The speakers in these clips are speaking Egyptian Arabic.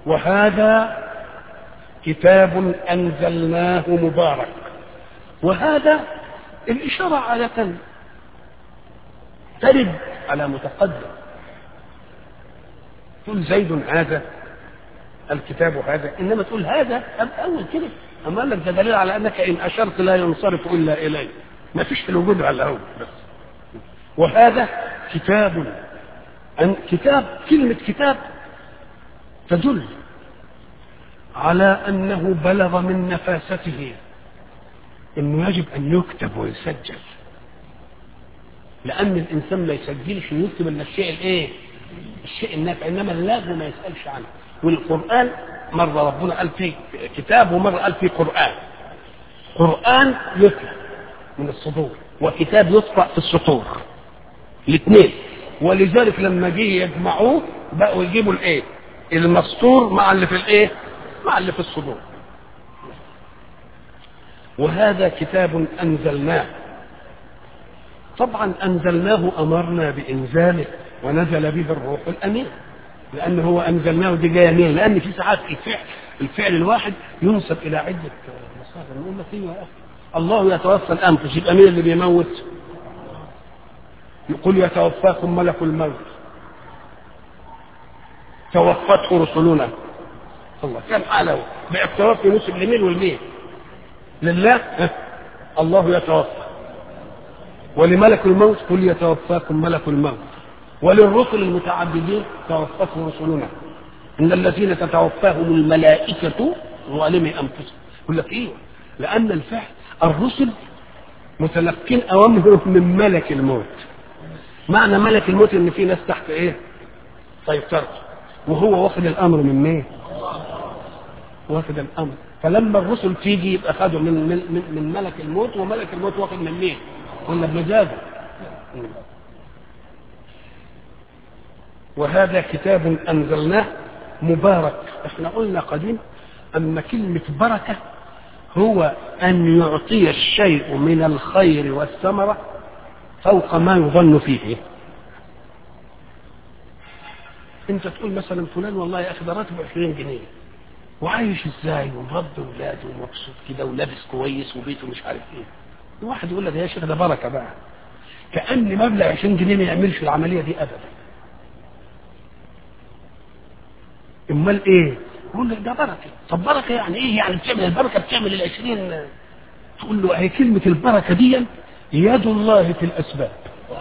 وهذا كتاب أنزلناه مبارك وهذا الإشارة عادة ترد على متقدم تقول زيد هذا الكتاب هذا إنما تقول هذا أول كده أما قال لك ده دليل على أنك إن أشرت لا ينصرف إلا إليه ما فيش في الوجود على الأول بس وهذا كتاب أن كتاب كلمة كتاب تدل على أنه بلغ من نفاسته أنه يجب أن يكتب ويسجل لأن الإنسان ما يسجلش ويكتب إلا الشيء الإيه؟ الشيء النافع إنما اللغو ما يسألش عنه والقرآن مرة ربنا قال فيه كتاب ومرة قال فيه قرآن قرآن يطلع من الصدور وكتاب يطبع في السطور الاثنين ولذلك لما جه يجمعوه بقوا يجيبوا الايه المسطور مع اللي في الايه مع اللي في الصدور وهذا كتاب انزلناه طبعا انزلناه امرنا بانزاله ونزل به الروح الامين لان هو انزلناه دي جايه منين لان في ساعات الفعل الفعل الواحد ينسب الى عده مصادر نقول لك ايوه يا اخي الله يتوفى الانفس يبقى مين اللي بيموت يقول يتوفاكم ملك الموت توفته رسلنا الله كم حاله باعتراف نسب لمين والمين لله الله يتوفى ولملك الموت قل يتوفاكم ملك الموت وللرسل المتعددين توفته رسلنا ان الذين تتوفاهم الملائكه ظالمي انفسهم يقول لك ايه لان الفعل الرسل متلقين اوامرهم من ملك الموت معنى ملك الموت ان في ناس تحت ايه سيطرته وهو واخد الامر من مين واخد الامر فلما الرسل تيجي يبقى خدوا من من من, من ملك الموت وملك الموت واخد من مين ولا بمزاجه وهذا كتاب انزلناه مبارك احنا قلنا قديم ان كلمه بركه هو ان يعطي الشيء من الخير والثمره فوق ما يظن فيه انت تقول مثلا فلان والله يا اخي ده راتبه 20 جنيه وعايش ازاي ومربي ولاده ومبسوط كده ولابس كويس وبيته مش عارف ايه واحد يقول لك يا شيخ ده بركه بقى كان مبلغ 20 جنيه ما يعملش العمليه دي ابدا امال ايه يقول لك ده بركه طب بركه يعني ايه يعني بتعمل البركه بتعمل ال 20 تقول له هي كلمه البركه دي يد الله في الاسباب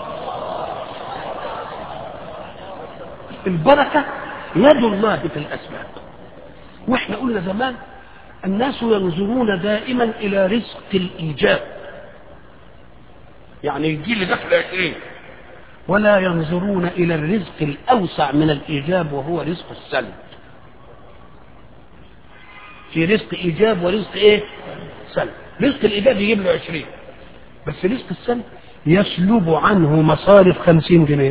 البركه يد الله في الاسباب واحنا قلنا زمان الناس ينظرون دائما الى رزق الايجاب يعني يجي لي دخل 20 ولا ينظرون الى الرزق الاوسع من الايجاب وهو رزق السلب في رزق ايجاب ورزق ايه سلب رزق الايجاب يجيب له 20 بس رزق السلب يسلب عنه مصارف 50 جنيه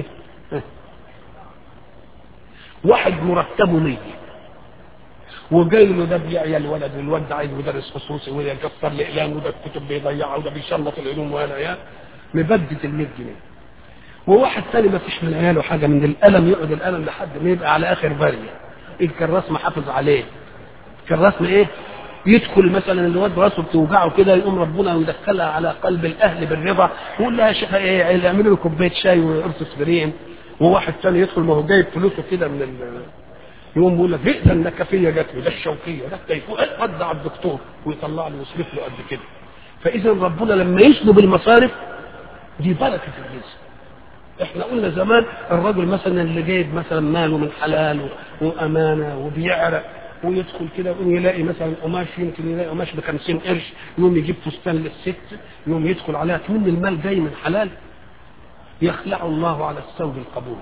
واحد مرتبه 100 وجاي له ده بيعيا الولد والولد عايز مدرس خصوصي وده يكسر الاقلام وده الكتب بيضيعها وده بيشلط العلوم والعيال مبدد ال 100 جنيه وواحد ثاني ما فيش من عياله حاجه من القلم يقعد القلم لحد ما يبقى على اخر بريه الكراس محافظ عليه الكراس ايه يدخل مثلا الواد راسه بتوجعه كده يقوم ربنا يدخلها على قلب الاهل بالرضا ويقول لها يا شيخ ايه اعملوا له كوبايه شاي وقرص اسبرين وواحد ثاني يدخل ما هو جايب فلوسه كده من ال يقوم يقول لك بئس النكفيه جات له ده الشوكيه ده التيفوء رد على الدكتور ويطلع له يصرف له قد كده فاذا ربنا لما يسلب المصارف دي بركه الرزق احنا قلنا زمان الرجل مثلا اللي جايب مثلا ماله من حلال وامانه وبيعرق ويدخل كده ويقوم يلاقي مثلا قماش يمكن يلاقي قماش ب 50 قرش يقوم يجيب فستان للست يقوم يدخل عليها كمان المال جاي من حلال يخلع الله على الثوب القبول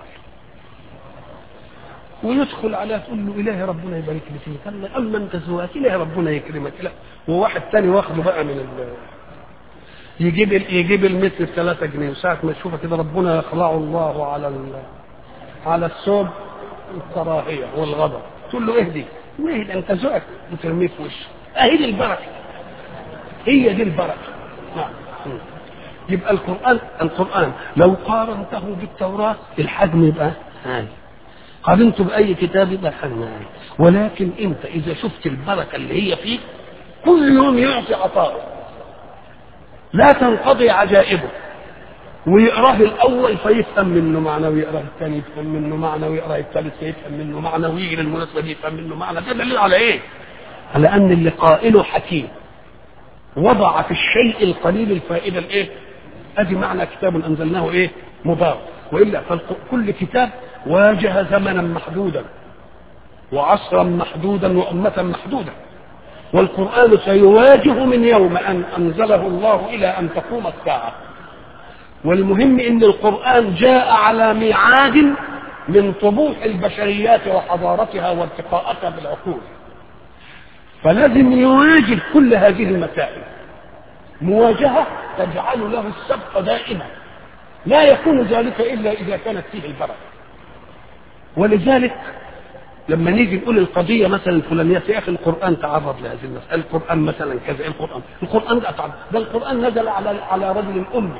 ويدخل عليها تقول له الهي ربنا يبارك لي فيك قال له اما انت زواك الهي ربنا يكرمك لا وواحد تاني واخده بقى من ال يجيب ال يجيب المتر ب 3 جنيه وساعة ما يشوفها كده ربنا يخلعه الله على ال على الثوب الكراهية والغضب تقول له اهدي واهدي انت ذوقك وترميه في وشه اهي دي البركة هي دي البركة نعم يبقى القرآن القرآن لو قارنته بالتوراة الحجم يبقى هاي قارنته باي كتاب يبقى حنان ولكن انت اذا شفت البركه اللي هي فيه كل يوم يعطي عطاءه لا تنقضي عجائبه ويقراه الاول فيفهم منه معنى ويقراه الثاني يفهم منه معنى ويقراه الثالث فيفهم منه معنى ويجي للمناسبه دي يفهم منه معنى ده دليل على ايه؟ على ان اللي قائله حكيم وضع في الشيء القليل الفائده الايه؟ ادي معنى كتاب انزلناه ايه؟ مبارك والا فكل كتاب واجه زمنا محدودا وعصرا محدودا وامه محدوده والقران سيواجه من يوم ان انزله الله الى ان تقوم الساعه والمهم ان القران جاء على ميعاد من طموح البشريات وحضارتها وارتقاءاتها بالعقول فلازم يواجه كل هذه المسائل مواجهه تجعل له السبق دائما لا يكون ذلك الا اذا كانت فيه البركه ولذلك لما نيجي نقول القضية مثلا الفلانية يا أخي القرآن تعرض لهذه المسألة القرآن مثلا كذا القرآن القرآن ده تعرض ده القرآن نزل على على رجل أمي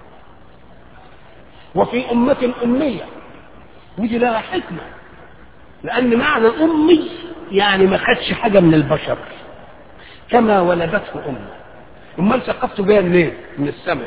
وفي أمة أمية ودي لها حكمة لأن معنى أمي يعني ما خدش حاجة من البشر كما ولدته أمه أمال ثقافته جاية منين؟ من السماء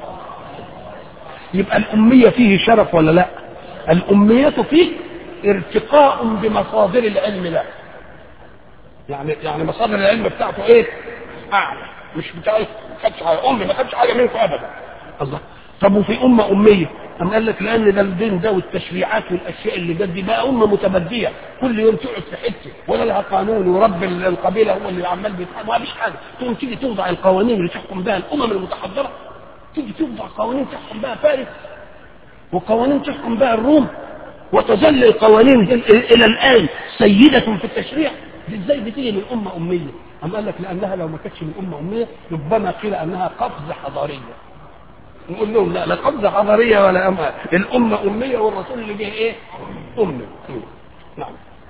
يبقى الأمية فيه شرف ولا لا؟ الأمية فيه ارتقاء بمصادر العلم له يعني يعني مصادر العلم بتاعته ايه؟ اعلى مش بتاع ما خدش حاجه امي ما خدش حاجه منكم ابدا الله طب وفي امه اميه أم قال لك لأن ده الدين ده والتشريعات والأشياء اللي جت دي بقى أمة متبدية كل يوم تقعد في حتة ولا لها قانون ورب القبيلة هو اللي عمال بيتحكم ما فيش حاجة تقوم تيجي توضع القوانين اللي تحكم بها الأمم المتحضرة تيجي توضع قوانين تحكم بها فارس وقوانين تحكم بها الروم وتظل القوانين إلى الآن سيدة في التشريع دي ازاي بتيجي من أمة أمية أم قال لك لأنها لو ما كانتش من أمة أمية ربما قيل أنها قفزة حضارية نقول لهم لا لا قبضة حضارية ولا أمة الأمة أمية والرسول اللي جه إيه؟ أمي نعم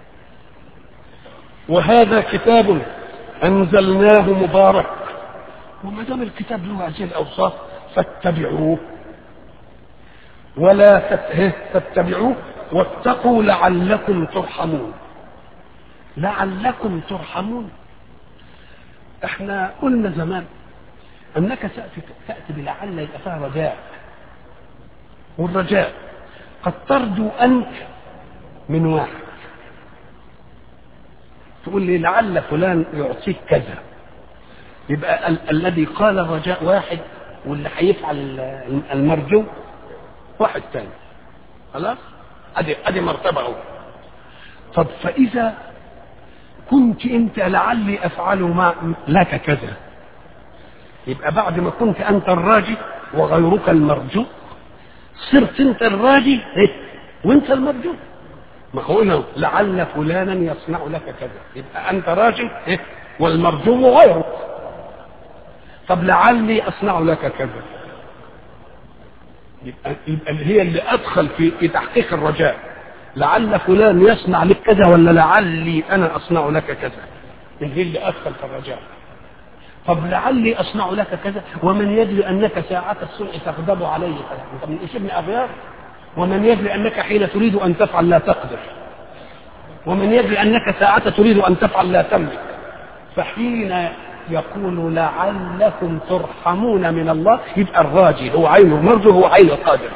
وهذا كتاب أنزلناه مبارك وما دام الكتاب له هذه الأوصاف فاتبعوه ولا تتبعوه واتقوا لعلكم ترحمون لعلكم ترحمون احنا قلنا زمان انك تاتي تاتي بلعل يبقى فيها رجاء والرجاء قد ترجو انت من واحد تقول لي لعل فلان يعطيك كذا يبقى ال- الذي قال الرجاء واحد واللي هيفعل ال- المرجو واحد تاني خلاص ادي ادي مرتبه اهو طب فاذا كنت انت لعلي افعل ما لك كذا يبقى بعد ما كنت انت الراجي وغيرك المرجو صرت انت الراجي إيه؟ وانت المرجو ما هو هنا لعل فلانا يصنع لك كذا يبقى انت راجي إيه؟ والمرجو غيرك طب لعلي اصنع لك كذا يبقى, يبقى اللي هي اللي ادخل في في تحقيق الرجاء لعل فلان يصنع لك كذا ولا لعلي انا اصنع لك كذا اللي هي اللي ادخل في الرجاء طب لعلي اصنع لك كذا ومن يدري انك ساعة الصنع تغضب علي انت من ابن اغيار ومن يدري انك حين تريد ان تفعل لا تقدر ومن يدري انك ساعة تريد ان تفعل لا تملك فحين يقول لعلكم ترحمون من الله يبقى الراجي هو عين المرجو هو عين القادر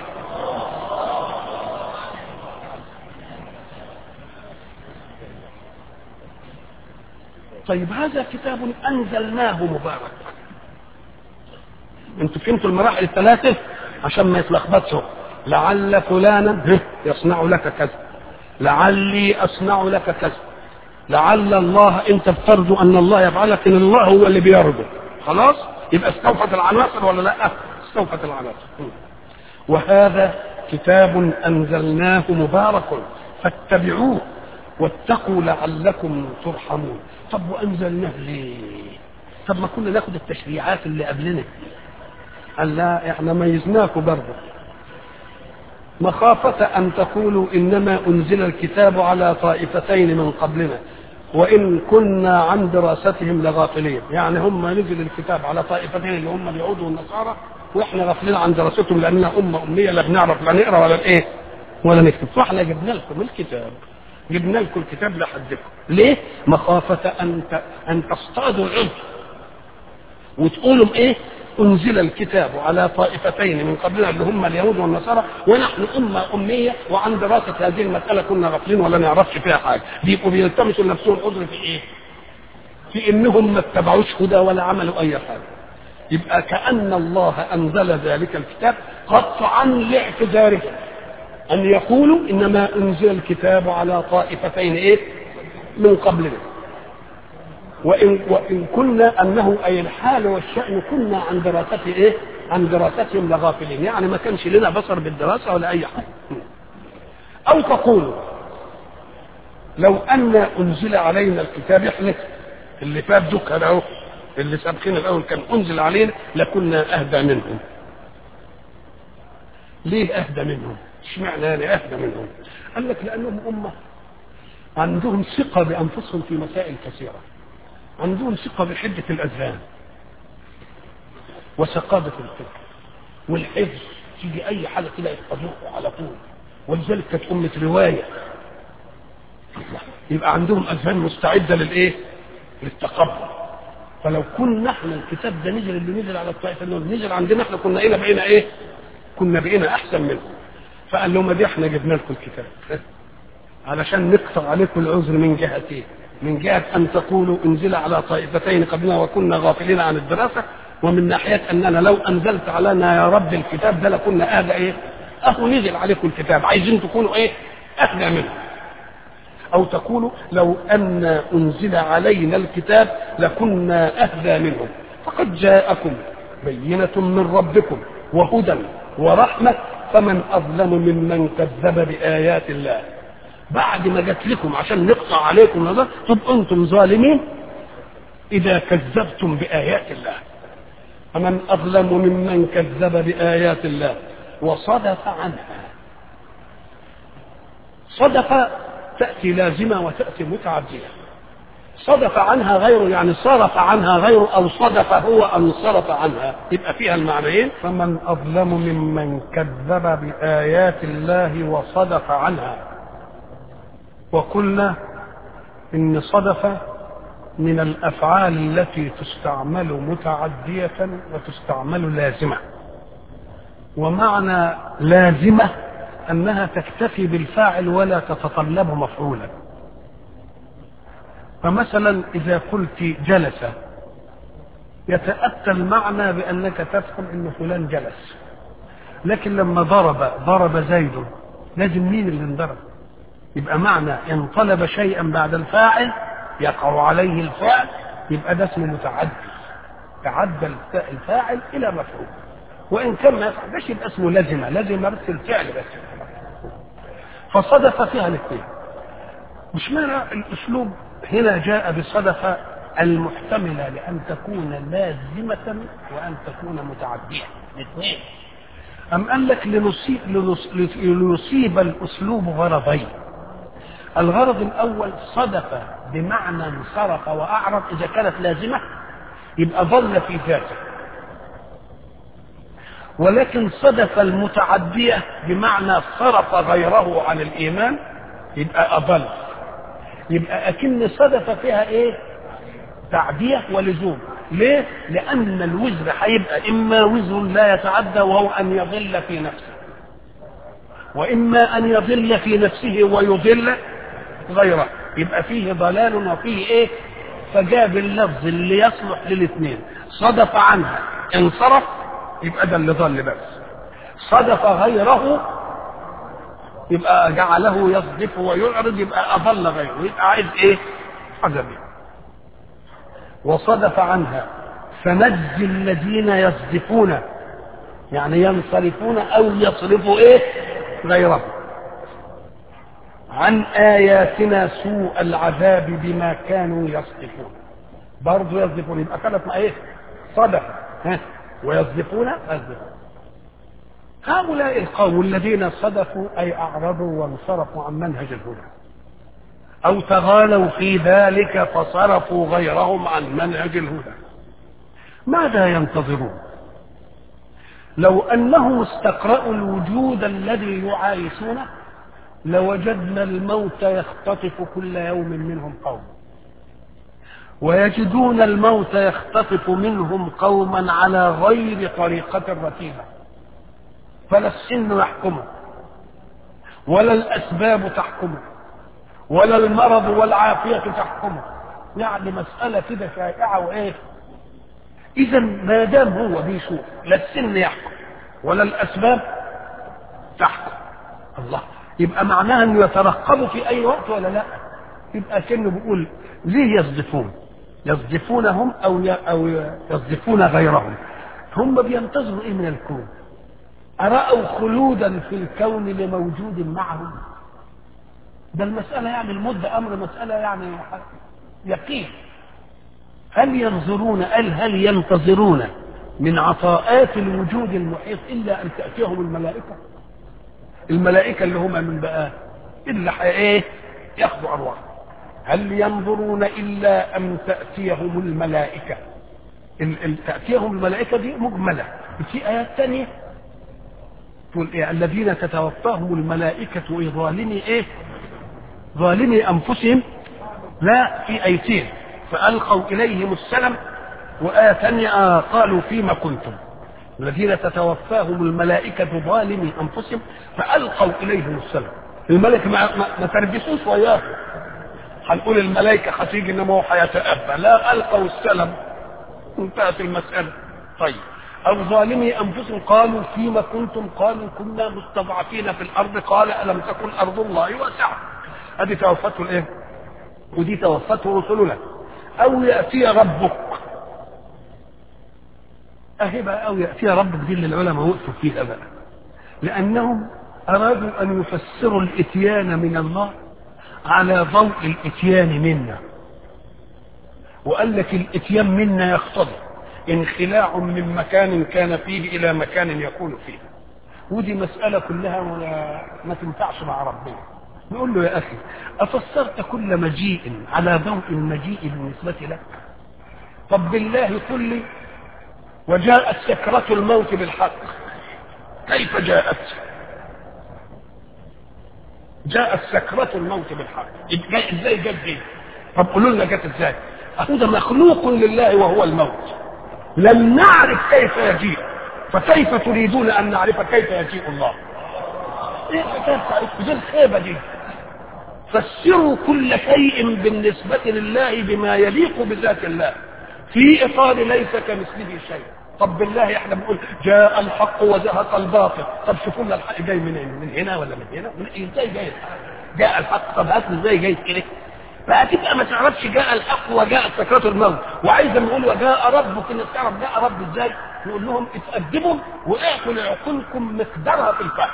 طيب هذا كتاب انزلناه مبارك انتوا فهمتوا المراحل الثلاثه عشان ما يتلخبطش لعل فلانا يصنع لك كذا لعلي اصنع لك كذا لعل الله انت بترجو ان الله يفعل لكن الله هو اللي بيرجو خلاص يبقى استوفت العناصر ولا لا استوفت العناصر وهذا كتاب انزلناه مبارك فاتبعوه واتقوا لعلكم ترحمون طب وانزلناه ليه طب ما كنا ناخد التشريعات اللي قبلنا قال لا احنا ميزناكم برضه مخافة أن تقولوا إنما أنزل الكتاب على طائفتين من قبلنا وإن كنا عن دراستهم لغافلين يعني هم نزل الكتاب على طائفتين اللي هم اليهود والنصارى وإحنا غافلين عن دراستهم لأننا أمة أمية لا بنعرف لا نقرأ ولا إيه ولا نكتب فاحنا جبنا لكم الكتاب جبنا لكم الكتاب لحدكم ليه مخافة أن ت... أن تصطادوا العذر وتقولوا ايه انزل الكتاب على طائفتين من قبلنا اللي هم اليهود والنصارى ونحن امه اميه وعن دراسه هذه المساله كنا غافلين ولا نعرفش فيها حاجه بيبقوا بيلتمسوا لنفسهم عذر في ايه؟ في انهم ما اتبعوش هدى ولا عملوا اي حاجه يبقى كان الله انزل ذلك الكتاب قطعا لاعتذارهم ان يقولوا انما انزل الكتاب على طائفتين ايه؟ من قبلنا وإن, وإن كنا أنه أي الحال والشأن كنا عن دراسته إيه؟ عن دراستهم لغافلين يعني ما كانش لنا بصر بالدراسة ولا أي حاجة أو تقولوا لو أن أنزل علينا الكتاب إحنا اللي فات ذكر أهو اللي سابقين الأول كان أنزل علينا لكنا أهدى منهم ليه أهدى منهم؟ اشمعنى يعني أهدى منهم؟ قال لك لأنهم أمة عندهم ثقة بأنفسهم في مسائل كثيرة عندهم ثقة بحدة الأذهان وثقافة الفكر والحفظ تيجي أي حاجة كده يحفظوها على طول ولذلك كانت أمة رواية يبقى عندهم أذهان مستعدة للإيه؟ للتقبل فلو كنا احنا الكتاب ده نزل اللي نزل على الطائفة اللي نزل عندنا احنا كنا إيه بقينا إيه؟ كنا بقينا أحسن منهم فقال لهم دي احنا جبنا لكم الكتاب علشان نقطع عليكم العذر من جهة ايه؟ من جهة أن تقولوا انزل على طائفتين قبلنا وكنا غافلين عن الدراسة ومن ناحية أننا لو أنزلت علينا يا رب الكتاب ده لكنا أهدى إيه؟ أهو نزل عليكم الكتاب عايزين تكونوا إيه؟ أهدى منه أو تقولوا لو أن أنزل علينا الكتاب لكنا أهدى منهم فقد جاءكم بينة من ربكم وهدى ورحمة فمن أظلم ممن كذب بآيات الله بعد ما جت لكم عشان نقطع عليكم نظر تبقوا انتم ظالمين اذا كذبتم بايات الله فمن اظلم ممن كذب بايات الله وصدف عنها صدف تاتي لازمه وتاتي متعديه صدف عنها غيره يعني صرف عنها غيره او صدف هو ان صرف عنها يبقى فيها المعنيين فمن اظلم ممن كذب بايات الله وصدف عنها وقلنا ان صدف من الافعال التي تستعمل متعديه وتستعمل لازمه ومعنى لازمه انها تكتفي بالفاعل ولا تتطلب مفعولا فمثلا اذا قلت جلس يتاتى المعنى بانك تفهم ان فلان جلس لكن لما ضرب ضرب زيد لازم مين اللي انضرب يبقى معنى ان طلب شيئا بعد الفاعل يقع عليه الفعل يبقى ده اسمه متعدي تعدى الفاعل الى مفعول وان كان ما يفعلش يبقى اسمه لزمه لزمه بس الفعل بس فصدف فيها الاثنين مش معنى الاسلوب هنا جاء بصدفه المحتمله لان تكون لازمه وان تكون متعديه الاثنين أم قال لك لنصيب, لنصيب الأسلوب غرضين الغرض الأول صدف بمعنى انصرف وأعرض إذا كانت لازمة يبقى ظل في ذاته ولكن صدف المتعدية بمعنى صرف غيره عن الإيمان يبقى أضل يبقى أكن صدف فيها إيه تعدية ولزوم ليه؟ لأن الوزر هيبقى إما وزر لا يتعدى وهو أن يضل في نفسه وإما أن يضل في نفسه ويضل غيره يبقى فيه ضلال وفيه إيه؟ فجاب اللفظ اللي يصلح للاثنين صدف عنها انصرف يبقى ده اللي ضل بس صدف غيره يبقى جعله يصدف ويعرض يبقى أضل غيره يبقى عايز إيه؟ عجبه وصدف عنها فنجي الذين يصدفون يعني ينصرفون او يصرفوا ايه غيره عن اياتنا سوء العذاب بما كانوا يصدفون برضه يصدفون يبقى كانت مع ايه صدف ها ويصدفون يصدفون هؤلاء القوم الذين صدفوا اي اعرضوا وانصرفوا عن منهج الهدى أو تغالوا في ذلك فصرفوا غيرهم عن منهج الهدى ماذا ينتظرون لو أنهم استقرأوا الوجود الذي يعايشونه لوجدنا الموت يختطف كل يوم منهم قوم ويجدون الموت يختطف منهم قوما على غير طريقة رتيبة فلا السن يحكمه ولا الأسباب تحكمه ولا المرض والعافية تحكمه يعني مسألة كده شائعة وإيه إذا ما دام هو بيشوف لا السن يحكم ولا الأسباب تحكم الله يبقى معناها انه يترقبوا في اي وقت ولا لا يبقى كانه بيقول ليه يصدفون يصدفونهم او او يصدفون غيرهم هم بينتظروا ايه من الكون أرأوا خلودا في الكون لموجود معهم ده المسألة يعني المدة أمر مسألة يعني يقين هل ينظرون هل هل ينتظرون من عطاءات الوجود المحيط إلا أن تأتيهم الملائكة الملائكة اللي هم من بقى إلا إيه ياخذوا أرواح هل ينظرون إلا أن تأتيهم الملائكة ال- ال- تأتيهم الملائكة دي مجملة في آيات ثانية تقول إيه الذين تتوفاهم الملائكة إيه ظالمي إيه ظالمي أنفسهم لا في أيتين فألقوا إليهم السلم وآية ثانية آه قالوا فيما كنتم الذين تتوفاهم الملائكة ظالمي أنفسهم فألقوا إليهم السلم الملك ما, ما, ما تربسوش وياه هنقول الملائكة هتيجي إنما هو هيتأبى لا ألقوا السلم انتهت المسألة طيب أو ظالمي أنفسهم قالوا فيما كنتم قالوا كنا مستضعفين في الأرض قال ألم تكن أرض الله واسعة هذه توفته الإيه؟ ودي توفته رسلنا أو يأتي ربك أهي بقى أو يأتي ربك دي اللي العلماء وقفوا فيها بقى لأنهم أرادوا أن يفسروا الإتيان من الله على ضوء الإتيان منا وقال لك الإتيان منا يقتضي انخلاع من مكان كان فيه إلى مكان يكون فيه ودي مسألة كلها ولا ما تنفعش مع ربنا نقول له يا أخي أفسرت كل مجيء على ضوء المجيء بالنسبة لك طب بالله قل لي وجاءت سكرة الموت بالحق كيف جاءت جاءت سكرة الموت بالحق ازاي جت دي طب قولوا لنا جت ازاي اهو ده مخلوق لله وهو الموت لم نعرف كيف يجيء فكيف تريدون ان نعرف كيف يجيء الله ايه حكايه تعرف دي الخيبه دي فسروا كل شيء بالنسبة لله بما يليق بذات الله في إطار ليس كمثله شيء طب بالله احنا بنقول جاء الحق وزهق الباطل طب شوفوا لنا الحق جاي منين من هنا ولا من هنا من ازاي جاي الحق جاء الحق طب هات ازاي جاي كده فهتبقى ما تعرفش جاء الحق وجاء سكرات الموت وعايز نقول وجاء ربك انك تعرف جاء رب ازاي نقول لهم اتقدموا واعطوا لعقولكم مقدارها في الفهم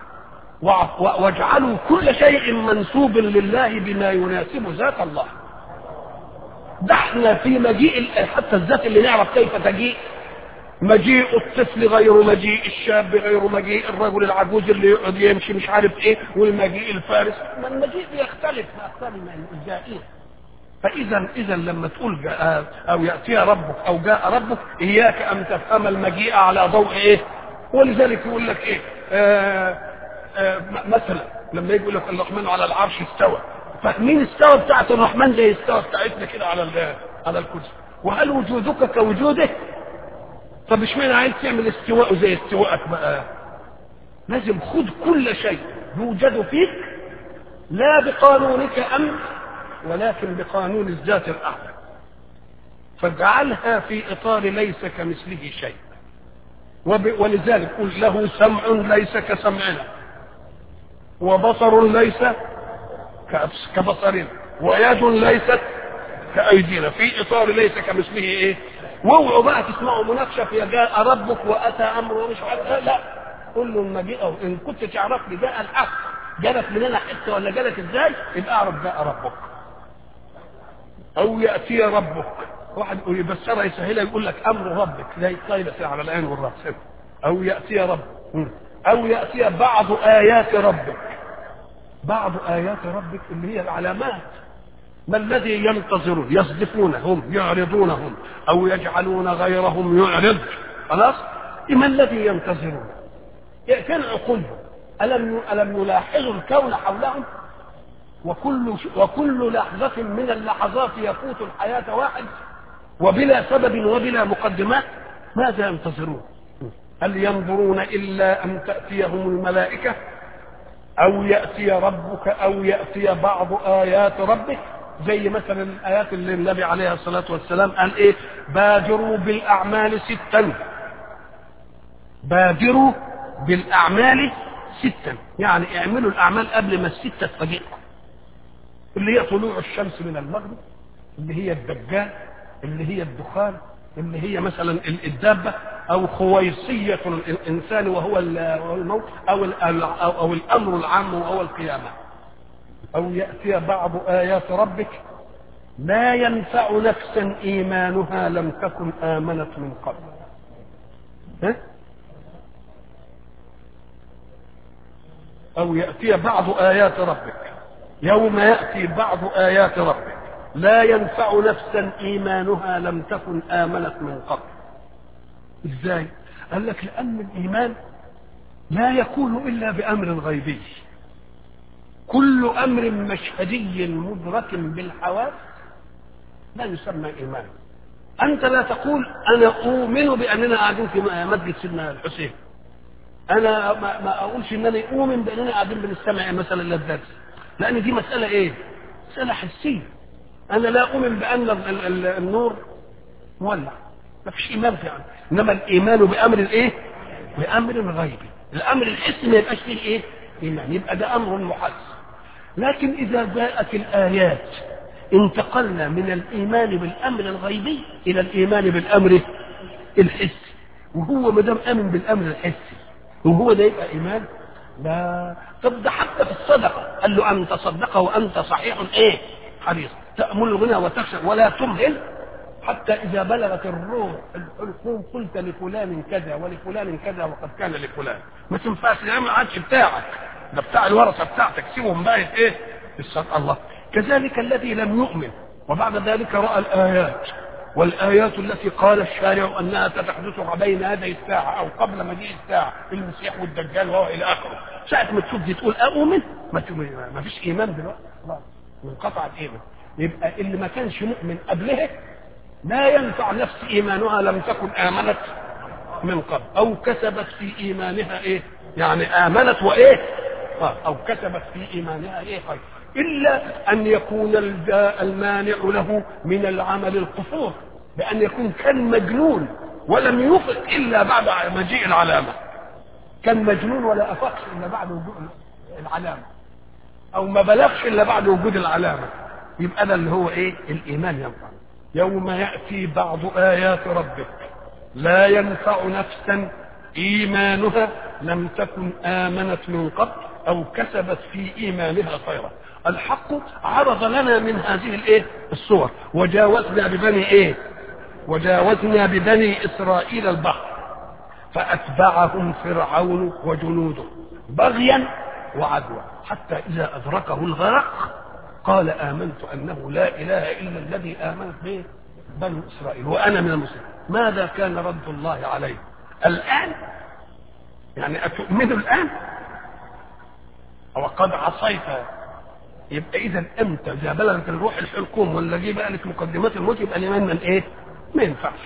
واجعلوا كل شيء منسوب لله بما يناسب ذات الله ده احنا في مجيء حتى الذات اللي نعرف كيف تجيء مجيء الطفل غير مجيء الشاب غير مجيء الرجل العجوز اللي يقعد يمشي مش عارف ايه والمجيء الفارس ما المجيء بيختلف باختلاف الجائين فاذا اذا لما تقول جاء او ياتي ربك او جاء ربك اياك ان تفهم المجيء على ضوء ايه ولذلك يقول لك ايه آه آه مثلا لما يجي يقول لك الرحمن على العرش استوى فاهمين استوى بتاعت الرحمن زي استوى بتاعتنا كده على على الكرسي وهل وجودك كوجوده طب اشمعنى عايز تعمل استواء زي استواءك بقى لازم خد كل شيء يوجد فيك لا بقانونك انت ولكن بقانون الذات الاعلى فاجعلها في اطار ليس كمثله شيء وب... ولذلك قل له سمع ليس كسمعنا وبصر ليس كبصرنا ويد ليست كأيدينا في إطار ليس كمثله إيه واوعوا بقى تسمعوا مناقشة في جاء ربك وأتى أمر ومش عارف لا قل له لما جاء إن كنت تعرف لي جاء الحق جالك مننا حتة ولا جالك إزاي يبقى أعرف جاء ربك أو يأتي ربك واحد يبشرها يسهلها يقول لك أمر ربك زي طيلة على العين والرأس أو يأتي ربك أو يأتي بعض آيات ربك بعض آيات ربك اللي هي العلامات ما الذي ينتظرون يصدفونهم يعرضونهم أو يجعلون غيرهم يعرض خلاص ما الذي ينتظرون فين عقولهم ألم ألم يلاحظوا الكون حولهم وكل وكل لحظة من اللحظات يفوت الحياة واحد وبلا سبب وبلا مقدمات ماذا ينتظرون؟ هل ينظرون إلا أن تأتيهم الملائكة أو يأتي ربك أو يأتي بعض آيات ربك زي مثلا الآيات اللي النبي عليه الصلاة والسلام قال إيه بادروا بالأعمال ستا بادروا بالأعمال ستا يعني اعملوا الأعمال قبل ما الستة تفاجئكم اللي هي طلوع الشمس من المغرب اللي هي الدجال اللي هي الدخان اللي هي مثلا الدابة أو خويصية الإنسان وهو الموت أو, أو, أو الأمر العام وهو القيامة أو يأتي بعض آيات ربك لا ينفع نفسا إيمانها لم تكن آمنت من قبل ها؟ أو يأتي بعض آيات ربك يوم يأتي بعض آيات ربك لا ينفع نفسا إيمانها لم تكن آمنت من قبل إزاي؟ قال لك لأن الإيمان لا يكون إلا بأمر غيبي كل أمر مشهدي مدرك بالحواس لا يسمى إيمان أنت لا تقول أنا أؤمن بأننا قاعدين في مسجد سيدنا الحسين أنا ما, ما أقولش أنني أؤمن بأننا قاعدين بنستمع مثلا للدرس لأن دي مسألة إيه؟ مسألة حسية أنا لا أؤمن بأن النور مولع ما فيش إيمان فعلا إنما الإيمان بأمر الإيه؟ بأمر غيبي الأمر الحسي ما يبقاش فيه إيه؟ إيمان يبقى ده أمر محس لكن إذا جاءت الآيات انتقلنا من الإيمان بالأمر الغيبي إلى الإيمان بالأمر الحسي وهو ما دام آمن بالأمر الحسي وهو ده يبقى إيمان لا طب ده حتى في الصدقة قال له أن تصدق وأنت صحيح إيه حريص تأمل الغنى وتخشى ولا تمهل حتى إذا بلغت الروح الحلقوم قلت لفلان كذا ولفلان كذا وقد كان لفلان ما تنفعش يا ما عادش بتاعك ده بتاع الورثة بتاعتك سيبهم بقى إيه الصدق الله كذلك الذي لم يؤمن وبعد ذلك رأى الآيات والآيات التي قال الشارع أنها ستحدث بين يدي الساعة أو قبل مجيء الساعة المسيح والدجال وهو إلى آخره ساعة ما تشوف دي تقول أؤمن ما, ما فيش إيمان دلوقتي خلاص منقطع الإيمان يبقى اللي ما كانش مؤمن قبلها لا ينفع نفس إيمانها لم تكن آمنت من قبل أو كسبت في إيمانها إيه يعني آمنت وإيه آه. أو كسبت في إيمانها إيه خير إلا أن يكون المانع له من العمل القصور بأن يكون كان مجنون ولم يفق إلا بعد مجيء العلامة كان مجنون ولا أفقش إلا بعد وجود العلامة أو ما بلغش إلا بعد وجود العلامة يبقى ده اللي هو إيه الإيمان ينفع يوم يأتي بعض آيات ربك لا ينفع نفسا إيمانها لم تكن آمنت من قبل أو كسبت في إيمانها خيرا الحق عرض لنا من هذه الايه الصور وجاوزنا ببني ايه وجاوزنا ببني اسرائيل البحر فاتبعهم فرعون وجنوده بغيا وعدوى حتى اذا ادركه الغرق قال امنت انه لا اله الا الذي امنت به بنو اسرائيل وانا من المسلمين ماذا كان رد الله عليه الان يعني اتؤمنوا الان وقد عصيت يبقى اذا امتى اذا بلغت الروح الحلقوم ولا جه بقى لك مقدمات الموت يبقى الايمان من ايه؟ ما ينفعش.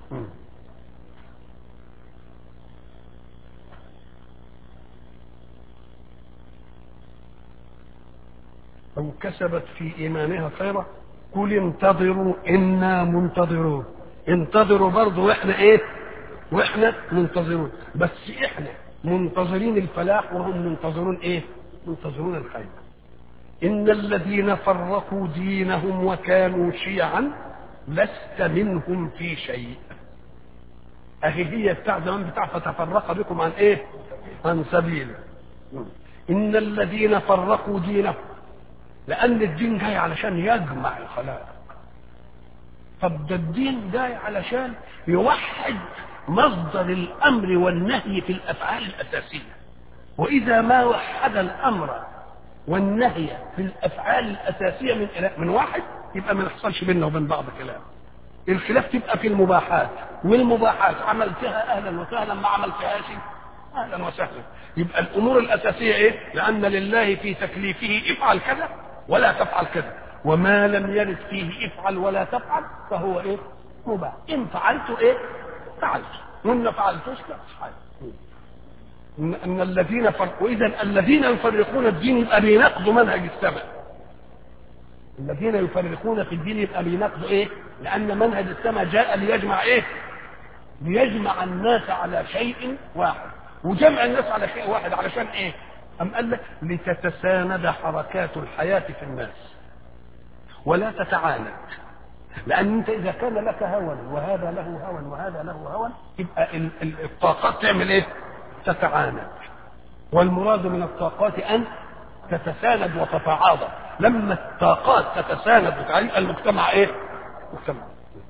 أو كسبت في إيمانها خيرا قل انتظروا إنا منتظرون انتظروا برضه وإحنا إيه؟ وإحنا منتظرون بس إحنا منتظرين الفلاح وهم منتظرون إيه؟ منتظرون الخير إن الذين فرقوا دينهم وكانوا شيعا لست منهم في شيء أهي هي بتاع زمان بتاع فتفرق بكم عن إيه؟ عن سبيل إن الذين فرقوا دينهم لأن الدين جاي علشان يجمع الخلائق طب ده الدين جاي علشان يوحد مصدر الأمر والنهي في الأفعال الأساسية وإذا ما وحد الأمر والنهي في الافعال الاساسيه من من واحد يبقى ما يحصلش بيننا وبين بعض كلام الخلاف تبقى في المباحات والمباحات عملتها اهلا وسهلا ما عملتهاش اهلا وسهلا يبقى الامور الاساسيه ايه لان لله في تكليفه افعل كذا ولا تفعل كذا وما لم يرد فيه افعل ولا تفعل فهو ايه مباح ان فعلت ايه فعلت وان ما فعلتوش لا مش حاجه ان ان الذين فرقوا اذا الذين يفرقون الدين يبقى بينقضوا منهج السماء الذين يفرقون في الدين يبقى بينقضوا ايه لان منهج السماء جاء ليجمع ايه ليجمع الناس على شيء واحد وجمع الناس على شيء واحد علشان ايه ام قال لك لتتساند حركات الحياه في الناس ولا تتعاند لان انت اذا كان لك هوى وهذا له هوى وهذا له هوى يبقى ال- ال- الطاقات تعمل ايه تتعاند والمراد من الطاقات ان تتساند وتتعاضد لما الطاقات تتساند وتعيب المجتمع ايه مجتمع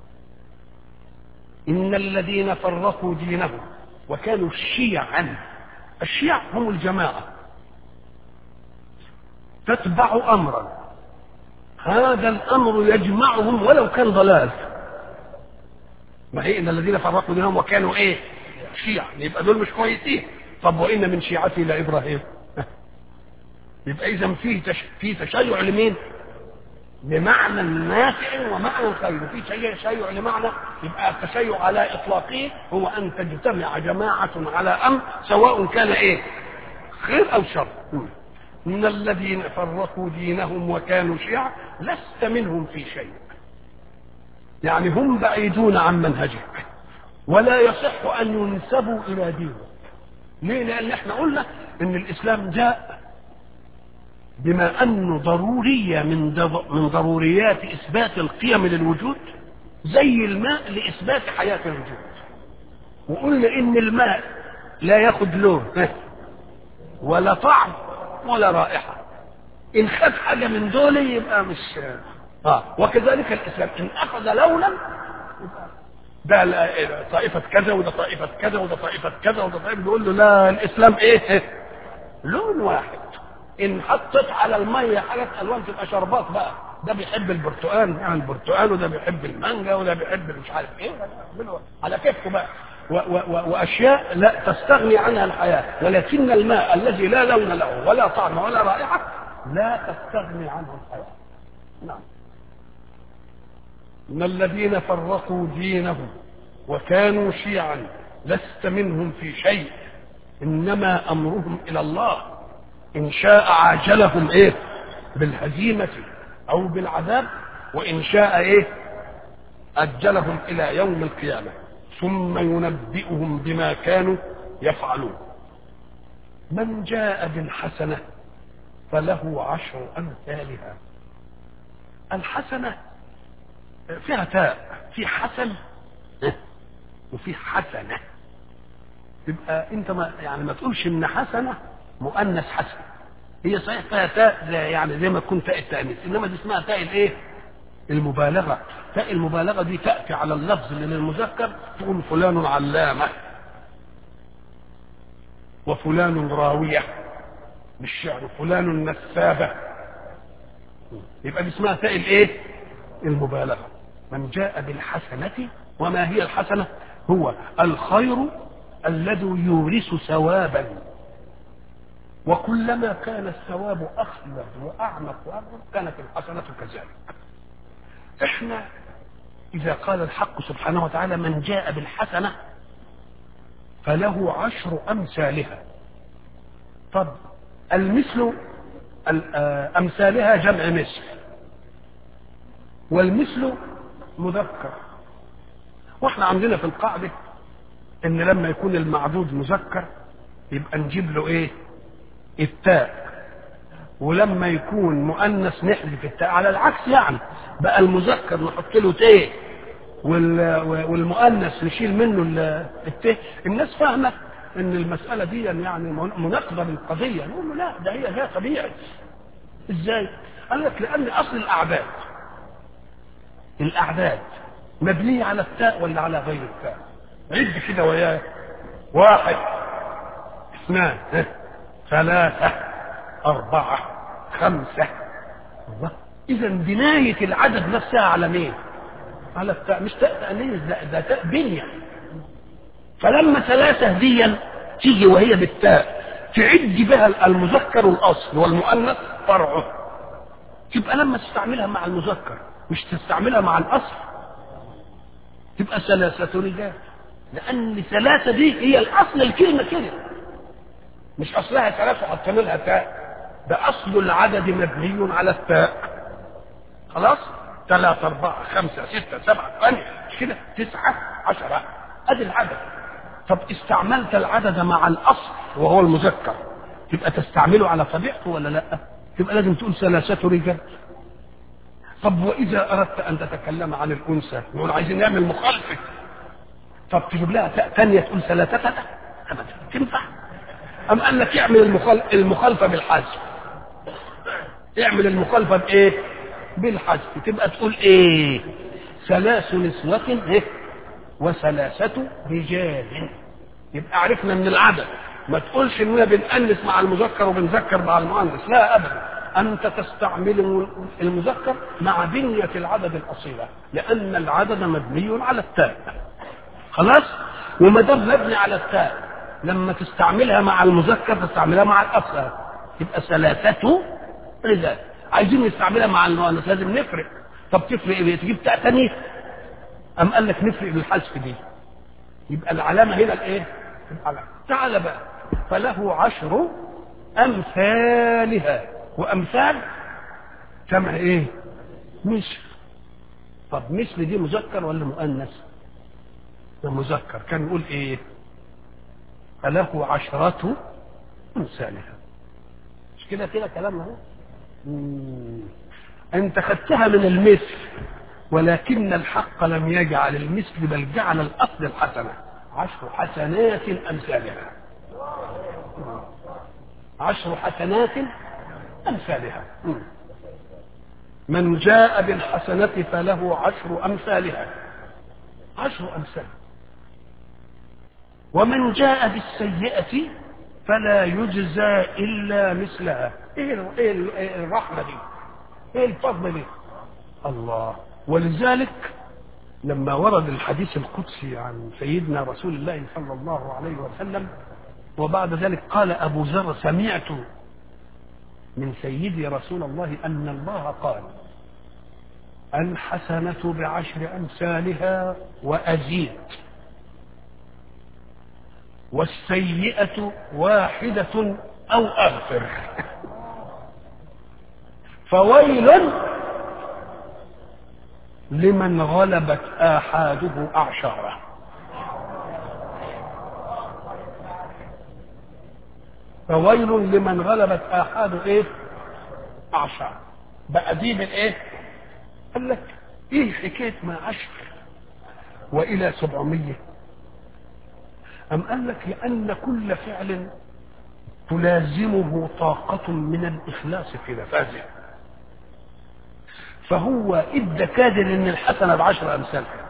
ان الذين فرقوا دينهم وكانوا شيعا الشيع هم الجماعه تتبع امرا هذا الامر يجمعهم ولو كان ضلال ما هي ان الذين فرقوا دينهم وكانوا ايه شيعا يبقى دول مش كويسين طب وان من شيعته لابراهيم يبقى اذا فيه تش... فيه تشيع لمين بمعنى نافع ومعنى خير في شيء تشيع لمعنى يبقى التشيع على اطلاقه هو ان تجتمع جماعه على امر سواء كان ايه خير او شر من الذين فرقوا دينهم وكانوا شيعا لست منهم في شيء يعني هم بعيدون عن منهجك ولا يصح ان ينسبوا الى دينك ليه لان احنا قلنا ان الاسلام جاء بما انه ضروريه من ضر- من ضروريات اثبات القيم للوجود زي الماء لاثبات حياه الوجود وقلنا ان الماء لا ياخد لون ولا طعم ولا رائحه ان خد حاجه من دول يبقى مش اه وكذلك الاسلام ان اخذ لونا يبقى ده لا- طائفه كذا وده طائفه كذا وده طائفه كذا وده طائفه بيقول له لا الاسلام ايه لون واحد ان حطيت على الميه حاجات الوان تبقى شربات بقى ده بيحب البرتقال يعني البرتقال وده بيحب المانجا وده بيحب مش عارف ايه على كيفه بقى و و و واشياء لا تستغني عنها الحياه ولكن الماء الذي لا لون له ولا طعم ولا رائحه لا تستغني عنه الحياه نعم من الذين فرقوا دينهم وكانوا شيعا لست منهم في شيء انما امرهم الى الله ان شاء عاجلهم ايه بالهزيمه او بالعذاب وان شاء ايه اجلهم الى يوم القيامه ثم ينبئهم بما كانوا يفعلون من جاء بالحسنه فله عشر امثالها الحسنه فيها تاء في حسن وفي حسنه يبقى انت ما يعني ما تقولش ان حسنه مؤنث حسن هي صحيح فيها تاء زي- يعني زي ما تكون تاء التانيث انما دي اسمها تاء الايه المبالغه تاء المبالغه دي تاتي على اللفظ اللي للمذكر تقول فلان علامه وفلان راويه بالشعر فلان نسابه يبقى دي اسمها تاء الايه المبالغه من جاء بالحسنه وما هي الحسنه هو الخير الذي يورث ثوابا وكلما كان الثواب اخلد واعمق واكبر كانت الحسنه كذلك احنا اذا قال الحق سبحانه وتعالى من جاء بالحسنه فله عشر امثالها طب المثل ال- آه، امثالها جمع مثل والمثل مذكر واحنا عندنا في القاعده ان لما يكون المعدود مذكر يبقى نجيب له ايه التاء ولما يكون مؤنث نحذف التاء على العكس يعني بقى المذكر نحط له تاء وال- والمؤنث نشيل منه ال- التاء الناس فاهمه ان المساله دي يعني مناقضه للقضيه نقول له لا ده هي ده طبيعي ازاي قال لك لان اصل الاعداد الاعداد مبنيه على التاء ولا على غير التاء عد كده وياه واحد اثنان ها، ثلاثة أربعة خمسة الله إذا بناية العدد نفسها على مين؟ على التاء مش تاء تأنيث ده ده تاء بنية فلما ثلاثة ديا تيجي وهي بالتاء تعد بها المذكر الاصل والمؤنث فرعه تبقى لما تستعملها مع المذكر مش تستعملها مع الاصل تبقى ثلاثة رجال لأن ثلاثة دي هي الأصل الكلمة كده مش أصلها ثلاثة حطينا لها تاء ده أصل العدد مبني على التاء خلاص ثلاثة أربعة خمسة ستة سبعة ثمانية كده تسعة عشرة أدي العدد طب استعملت العدد مع الأصل وهو المذكر تبقى تستعمله على طبيعته ولا لا تبقى لازم تقول ثلاثة رجال طب وإذا أردت أن تتكلم عن الأنثى نقول عايزين نعمل مخالفة طب تجيب لها تاء ثانية تقول ثلاثة أبدا تنفع أم قال لك اعمل المخال... المخالفة بالحذف اعمل المخالفة بإيه؟ بالحذف تبقى تقول إيه؟ ثلاث نسوة إيه؟ وثلاثة رجال يبقى عرفنا من العدد ما تقولش اننا بنأنس مع المذكر وبنذكر مع المؤنث لا ابدا انت تستعمل المذكر مع بنية العدد الاصيلة لان العدد مبني على التاء خلاص وما دام مبني على التاء لما تستعملها مع المذكر تستعملها مع الاصل يبقى ثلاثة رجال عايزين نستعملها مع المؤنث لازم نفرق طب تفرق ايه تجيب تاء تانية ام قال لك نفرق بالحذف دي يبقى العلامة هنا الايه العلامة تعال بقى فله عشر امثالها وامثال جمع ايه مثل طب مثل دي مذكر ولا مؤنث ده مذكر كان يقول ايه فله عشرة امثالها مش كده كده كلامنا اهو انت خدتها من المثل ولكن الحق لم يجعل المثل بل جعل الاصل الحسنه عشر حسنات امثالها عشر حسنات امثالها من جاء بالحسنة فله عشر أمثالها عشر أمثال ومن جاء بالسيئة فلا يجزى إلا مثلها إيه إيه الرحمة دي إيه الفضل دي الله ولذلك لما ورد الحديث القدسي عن سيدنا رسول الله صلى الله عليه وسلم وبعد ذلك قال أبو ذر سمعت من سيدي رسول الله أن الله قال الحسنة بعشر أمثالها وأزيد والسيئة واحدة أو أغفر فويل لمن غلبت آحاده أعشاره فويل لمن غلبت آحاده إيه أعشار بقى دي من إيه قال لك إيه حكاية ما عشر وإلى سبعمية أم قال لك لأن كل فعل تلازمه طاقة من الإخلاص في نفاذه فهو ادى كادر ان الحسنه بعشر امثالها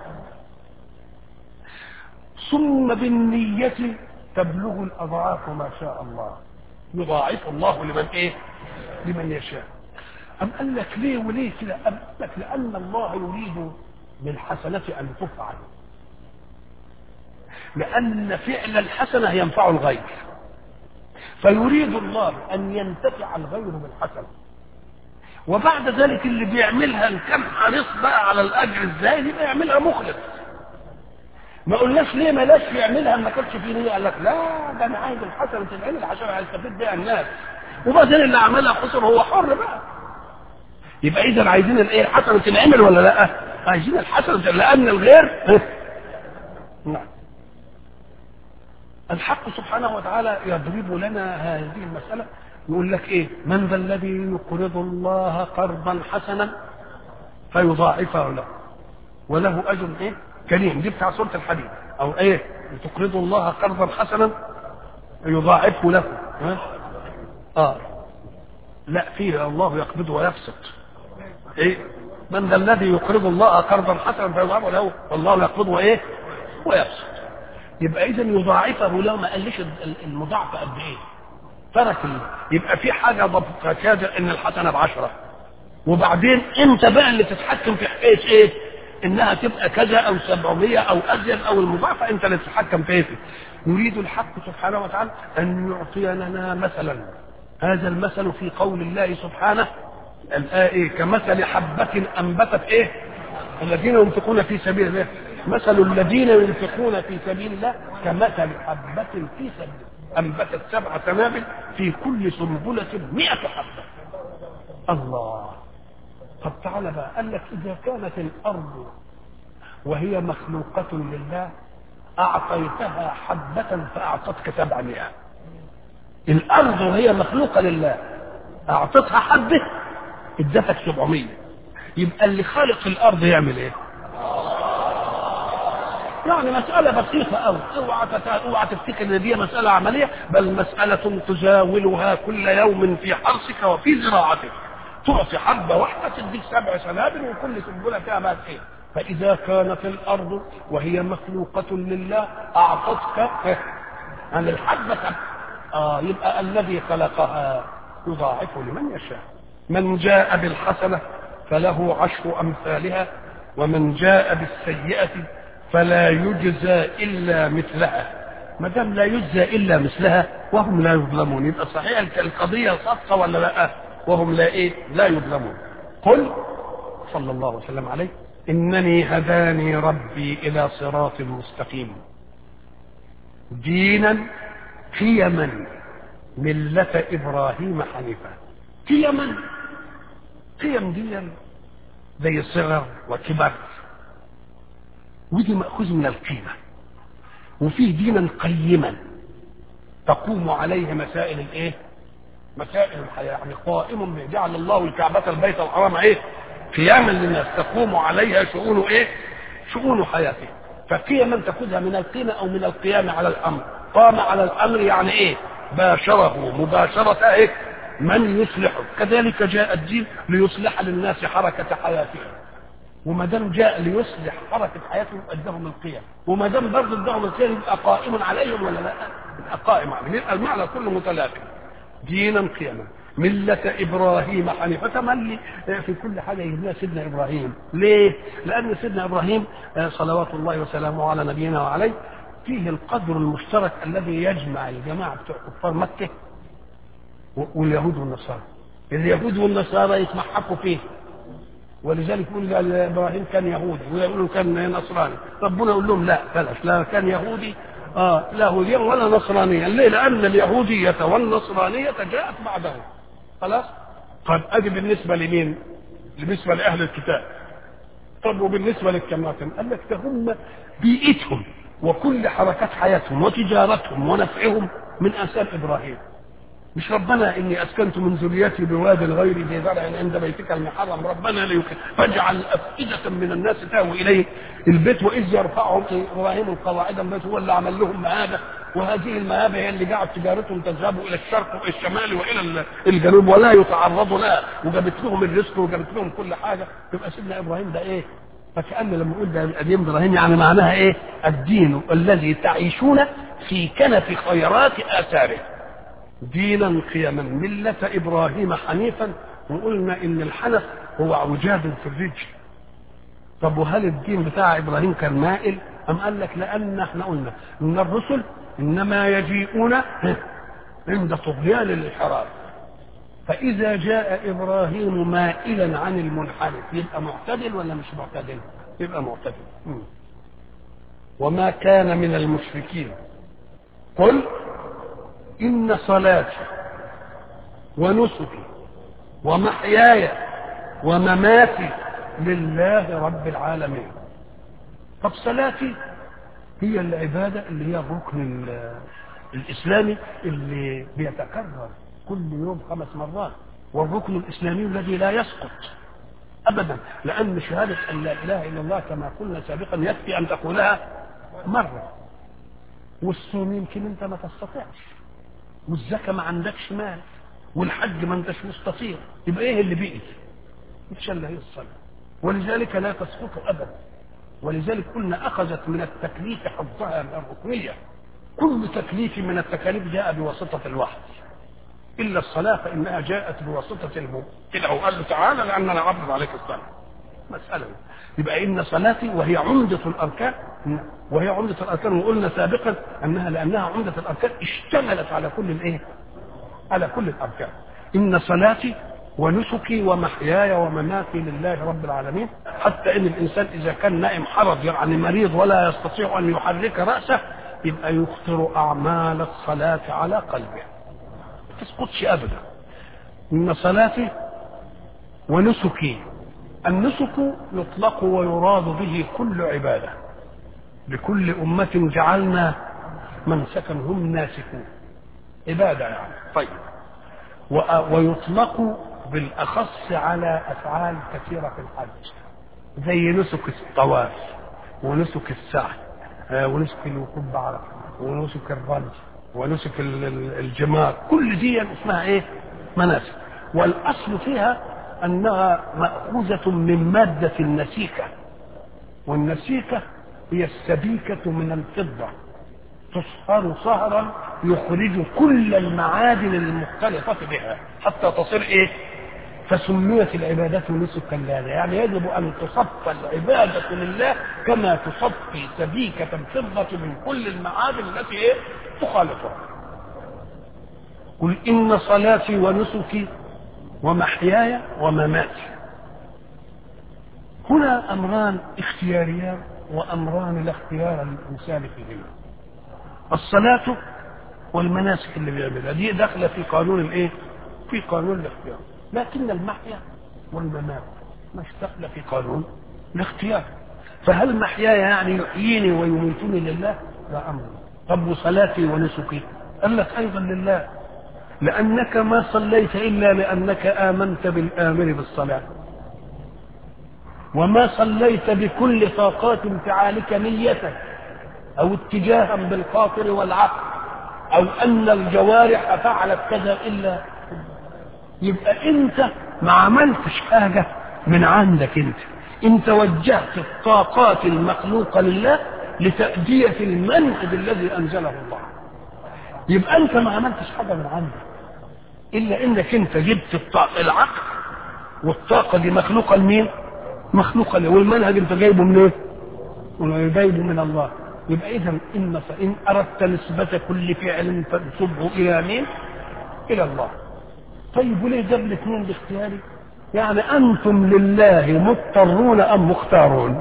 ثم بالنية تبلغ الاضعاف ما شاء الله يضاعف الله لمن ايه لمن يشاء أم قال لك ليه وليه كده أم قال لك لأن الله يريد بالحسنة أن تفعل لأن فعل الحسنة ينفع الغير فيريد الله أن ينتفع الغير بالحسنة وبعد ذلك اللي بيعملها ان كان حريص بقى على الاجر ازاي يبقى يعملها مخلص ما قلناش ليه ما لاش يعملها ما كانش فيه نيه قال لك لا ده انا عايز الحسنه تتعمل عشان هيستفيد بيها الناس وبعدين اللي عملها خسر هو حر بقى يبقى اذا عايزين الايه الحسنه تنعمل ولا لا عايزين الحسنه لان الغير نعم الحق سبحانه وتعالى يضرب لنا هذه المساله يقول لك ايه من ذا الذي يقرض الله قرضا حسنا فيضاعفه له وله اجر ايه كريم دي بتاع سوره الحديد او ايه تقرض الله قرضا حسنا يضاعفه له ها اه لا فيه الله يقبض ويبسط ايه من ذا الذي يقرض الله قرضا حسنا فيضاعفه له والله يقبض وايه ويبسط يبقى اذا يضاعفه له ما قالش المضاعفه قد ايه ترك يبقى في حاجه ضبط كادر ان الحسنه بعشره وبعدين انت بقى اللي تتحكم في حكايه ايه انها تبقى كذا او 700 او ازيد او المضاعفه انت اللي تتحكم فيها يريد الحق سبحانه وتعالى ان يعطي لنا مثلا هذا المثل في قول الله سبحانه الآية إيه كمثل حبة أنبتت إيه الذين ينفقون في سبيل الله مثل الذين ينفقون في سبيل الله كمثل حبة في سبيل الله أنبتت سبع سنابل في كل سنبلة مئة حبة الله طب تعالى بقى قال لك إذا كانت الأرض وهي مخلوقة لله أعطيتها حبة فأعطتك سبعمائة الأرض وهي مخلوقة لله أعطتها حبة ادتك 700 يبقى اللي خالق الأرض يعمل إيه؟ يعني مسألة بسيطة أوي اوعى اوعى تفتكر ان دي مسألة عملية بل مسألة تزاولها كل يوم في حرثك وفي زراعتك تعطي حبة واحدة تديك سبع سنابل وكل سنبلة فيها ما ايه فإذا كانت الأرض وهي مخلوقة لله أعطتك عن الحبة آه يبقى الذي خلقها يضاعف لمن يشاء من جاء بالحسنة فله عشر أمثالها ومن جاء بالسيئة فلا يجزى إلا مثلها ما دام لا يجزى إلا مثلها وهم لا يظلمون يبقى صحيح القضية صدقة ولا لا وهم لا إيه لا يظلمون قل صلى الله وسلم عليه إنني هداني ربي إلى صراط مستقيم دينا قيما ملة إبراهيم حنيفا قيما قيم دي زي صغر وكبر ودي مأخوذ من القيمة وفيه دينا قيما تقوم عليه مسائل الايه مسائل الحياة يعني قائم جعل الله الكعبة البيت الحرام ايه قياما للناس تقوم عليها شؤون ايه شؤون حياته فقيما تأخذها من القيمة او من القيام على الامر قام على الامر يعني ايه باشره مباشرة ايه من يصلحه كذلك جاء الدين ليصلح للناس حركة حياتهم وما دام جاء ليصلح حركة حياتهم ادهم القيم وما دام برضه ادهم القيم يبقى قائم عليهم ولا لا؟ يبقى قائم عليهم يبقى المعنى كله متلازم دينا قيما ملة إبراهيم حنيفة تملي في كل حاجة يجيب سيدنا إبراهيم ليه؟ لأن سيدنا إبراهيم صلوات الله وسلامه على نبينا وعليه فيه القدر المشترك الذي يجمع الجماعة بتوع كفار مكة واليهود والنصارى اليهود والنصارى يتمحقوا فيه ولذلك يقول ابراهيم كان يهودي ويقولوا كان نصراني ربنا يقول لهم لا بلاش لا كان يهودي اه لا يهوديا ولا نصرانيا ليه؟ لان اليهوديه والنصرانيه جاءت بعده خلاص طب ادي بالنسبه لمين؟ بالنسبه لاهل الكتاب طب وبالنسبه للكماتم قال لك ده هم بيئتهم وكل حركات حياتهم وتجارتهم ونفعهم من اثار ابراهيم مش ربنا اني اسكنت من ذريتي بواد غير ذي زرع عند بيتك المحرم ربنا ليك فاجعل افئده من الناس تهوي اليه البيت واذ يرفعهم ابراهيم القواعد البيت هو اللي عمل لهم مهابه وهذه المهابه هي اللي جعلت تجارتهم تذهب الى الشرق والى الشمال والى الجنوب ولا يتعرضوا لها وجابت لهم الرزق وجابت لهم كل حاجه يبقى سيدنا ابراهيم ده ايه؟ فكأن لما يقول ده قديم ابراهيم يعني معناها ايه؟ الدين الذي تعيشون في كنف خيرات اثاره دينا قيما ملة إبراهيم حنيفا وقلنا إن الحنف هو عوجاج في الرجل طب وهل الدين بتاع إبراهيم كان مائل أم قال لك لأن احنا قلنا إن الرسل إنما يجيئون عند طغيان الانحراف فإذا جاء إبراهيم مائلا عن المنحرف يبقى معتدل ولا مش معتدل؟ يبقى معتدل وما كان من المشركين قل إن صلاتي ونسكي ومحياي ومماتي لله رب العالمين طب صلاتي هي العبادة اللي هي الركن الإسلامي اللي بيتكرر كل يوم خمس مرات والركن الإسلامي الذي لا يسقط أبدا لأن شهادة أن لا إله إلا الله كما قلنا سابقا يكفي أن تقولها مرة والصوم يمكن أنت ما تستطيعش والزكاة ما عندكش مال والحج ما انتش مستطيع يبقى ايه اللي بقي مش الا هي الصلاه ولذلك لا تسقط ابدا ولذلك قلنا اخذت من التكليف حظها من الركنيه كل تكليف من التكاليف جاء بواسطه الوحي الا الصلاه فانها جاءت بواسطه المبتدع وقال له تعالى لاننا عرض عليك الصلاه مسألة يبقى إن صلاتي وهي عمدة الأركان وهي عمدة الأركان وقلنا سابقا أنها لأنها عمدة الأركان اشتملت على كل الإيه؟ على كل الأركان إن صلاتي ونسكي ومحياي ومماتي لله رب العالمين حتى ان الانسان اذا كان نائم حرج يعني مريض ولا يستطيع ان يحرك راسه يبقى يخطر اعمال الصلاه على قلبه ما تسقطش ابدا ان صلاتي ونسكي النسك يطلق ويراد به كل عباده لكل امه جعلنا منسكا هم ناسكون عباده يعني طيب ويطلق بالاخص على افعال كثيره في الحج زي نسك الطواف ونسك السعي ونسك الوقوف بعرفه ونسك الرمز ونسك الجمار كل دي اسمها ايه مناسك والاصل فيها انها ماخوذه من ماده النسيكه والنسيكه هي السبيكه من الفضه تصهر صهرا يخرج كل المعادن المختلطة بها حتى تصير ايه فسميت العبادة نسكا لله يعني يجب ان تصفى العبادة لله كما تصفي سبيكة الفضة من كل المعادن التي ايه تخالطها قل ان صلاتي ونسكي ومحياي ومماتي هنا امران اختياريان وامران لا اختيار للانسان فيهما الصلاة والمناسك اللي بيعملها دي داخلة في قانون الايه؟ في قانون الاختيار لكن المحيا والممات مش داخلة في قانون الاختيار فهل محياي يعني يحييني ويميتني لله؟ لا أمر طب وصلاتي ونسكي؟ قال لك أيضا لله لأنك ما صليت إلا لأنك آمنت بالآمر بالصلاة وما صليت بكل طاقات انفعالك نيتك او اتجاها بالخاطر والعقل او ان الجوارح فعلت كذا الا يبقى انت ما عملتش حاجه من عندك انت انت وجهت الطاقات المخلوقه لله لتأدية المنهج الذي أنزله الله يبقى أنت ما عملتش حاجة من عندك إلا إنك أنت جبت الطاقة العقل والطاقة دي مخلوقة لمين؟ مخلوقة له والمنهج أنت جايبه منين؟ إيه؟ جايبه من الله يبقى اذا ان فان اردت نسبه كل فعل فانسبه الى مين؟ الى الله. طيب وليه جاب الاثنين باختياري؟ يعني انتم لله مضطرون ام مختارون؟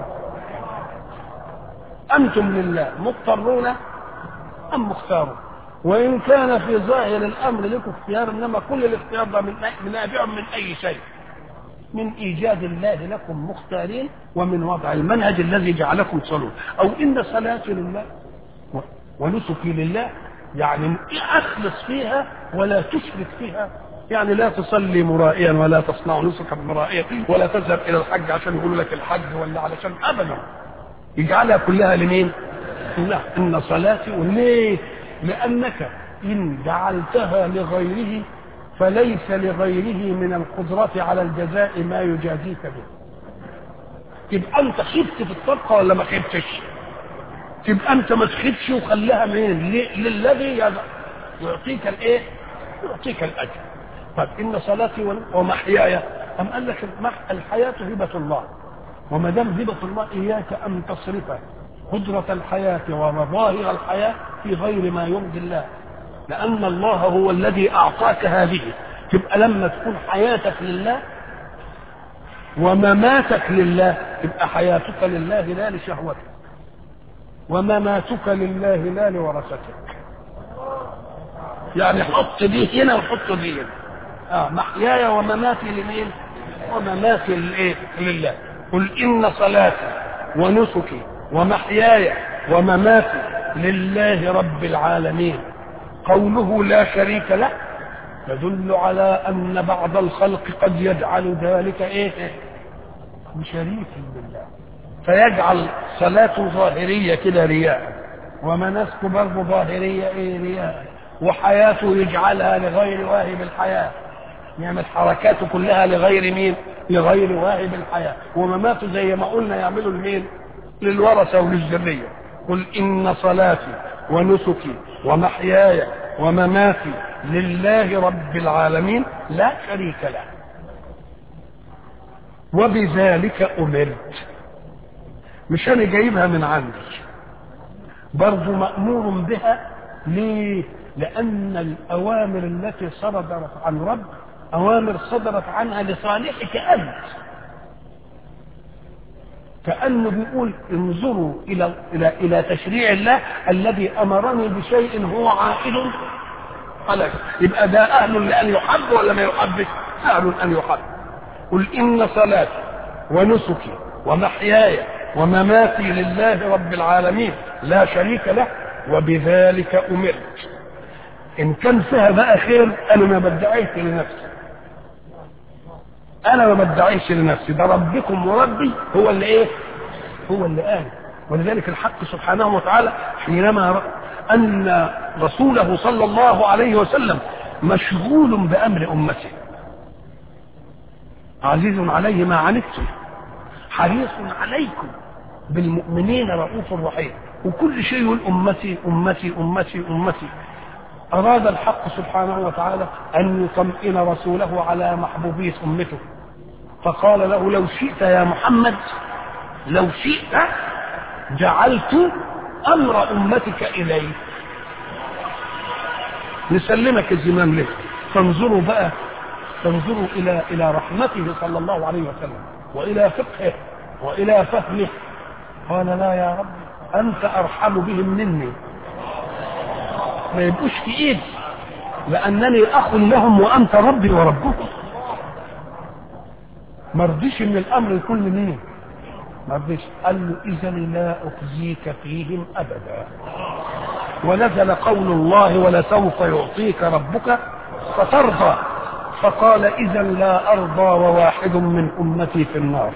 انتم لله مضطرون ام مختارون؟ وان كان في ظاهر الامر لكم اختيار انما كل الاختيار ده من نابع من اي شيء. من ايجاد الله لكم مختارين ومن وضع المنهج الذي جعلكم تصلون او ان صلاتي لله ونسكي لله يعني اخلص فيها ولا تشرك فيها يعني لا تصلي مرائيا ولا تصنع نسكا مرائيا ولا تذهب الى الحج عشان يقولوا لك الحج ولا علشان ابدا يجعلها كلها لمين؟ لا ان صلاتي وليه؟ لانك ان جعلتها لغيره فليس لغيره من القدرة على الجزاء ما يجازيك به تبقى انت خبت في الطبقة ولا ما خبتش تبقى انت ما تخبش وخليها مين للذي يعطيك الايه يعطيك الاجر طيب ان صلاتي ومحياي ام قال لك الحياة هبة الله وما دام هبة الله اياك ان تصرف قدرة الحياة ومظاهر الحياة في غير ما يرضي الله لأن الله هو الذي أعطاك هذه تبقى لما تكون حياتك لله ومماتك لله تبقى حياتك لله لا لشهوتك ومماتك لله لا لورثتك يعني حط دي هنا وحط دي هنا اه محياي ومماتي لمين ومماتي لإيه؟ لله قل ان صلاتي ونسكي ومحياي ومماتي لله رب العالمين قوله لا شريك له يدل على ان بعض الخلق قد يجعل ذلك ايه بشريك لله فيجعل صلاته ظاهريه كده رياء ومناسكه برضه ظاهريه ايه رياء وحياته يجعلها لغير واهب الحياه يعمل حركاته كلها لغير مين لغير واهب الحياه ومماته زي ما قلنا يعملوا لمين للورثه وللذريه قل ان صلاتي ونسكي ومحياي ومماتي لله رب العالمين لا شريك له وبذلك أمرت مش أنا جايبها من عندي برضو مأمور بها ليه؟ لأن الأوامر التي صدرت عن رب أوامر صدرت عنها لصالحك أنت كأنه بيقول انظروا إلى إلى إلى تشريع الله الذي أمرني بشيء هو عائد عليك يبقى ده أهل لأن يحب ولا ما يحبش؟ أهل أن يحب قل إن صلاتي ونسكي ومحياي ومماتي لله رب العالمين لا شريك له وبذلك أمرت إن كان فيها بقى خير أنا ما بدعيش لنفسي أنا ما بدعيش لنفسي ده ربكم وربي هو اللي إيه؟ هو اللي قال ولذلك الحق سبحانه وتعالى حينما رأى أن رسوله صلى الله عليه وسلم مشغول بأمر أمته عزيز عليه ما عنتم حريص عليكم بالمؤمنين رؤوف رحيم وكل شيء يقول أمتي أمتي أمتي أمتي أراد الحق سبحانه وتعالى أن يطمئن رسوله على محبوبية أمته فقال له لو شئت يا محمد لو شئت جعلت أمر أمتك إليك نسلمك الزمام له فانظروا بقى تنظروا إلى إلى رحمته صلى الله عليه وسلم وإلى فقهه وإلى فهمه قال لا يا رب أنت أرحم بهم مني ما يبقوش في إيدي لأنني أخ لهم وأنت ربي وربهم ما رضيش إن الأمر يكون لمين ما رضيش قال له إذا لا أخزيك فيهم أبدا ونزل قول الله ولسوف يعطيك ربك فترضى فقال إذا لا أرضى وواحد من أمتي في النار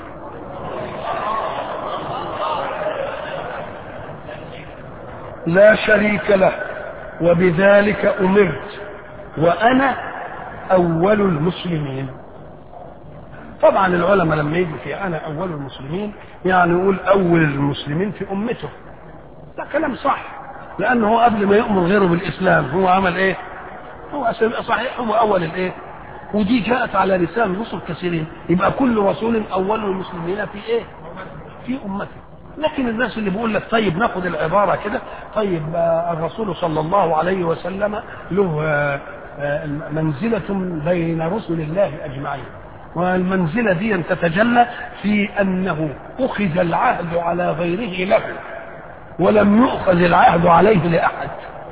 لا شريك له وبذلك أمرت وأنا أول المسلمين طبعا العلماء لما يجي في أنا أول المسلمين يعني يقول أول المسلمين في أمته ده كلام صح لأنه هو قبل ما يؤمر غيره بالإسلام هو عمل إيه؟ هو صحيح هو أول الإيه؟ ودي جاءت على لسان رسل كثيرين يبقى كل رسول أول المسلمين في إيه؟ في أمته لكن الناس اللي بيقول لك طيب ناخد العباره كده طيب الرسول صلى الله عليه وسلم له منزله بين رسل الله اجمعين والمنزله دي تتجلى في انه اخذ العهد على غيره له ولم يؤخذ العهد عليه لاحد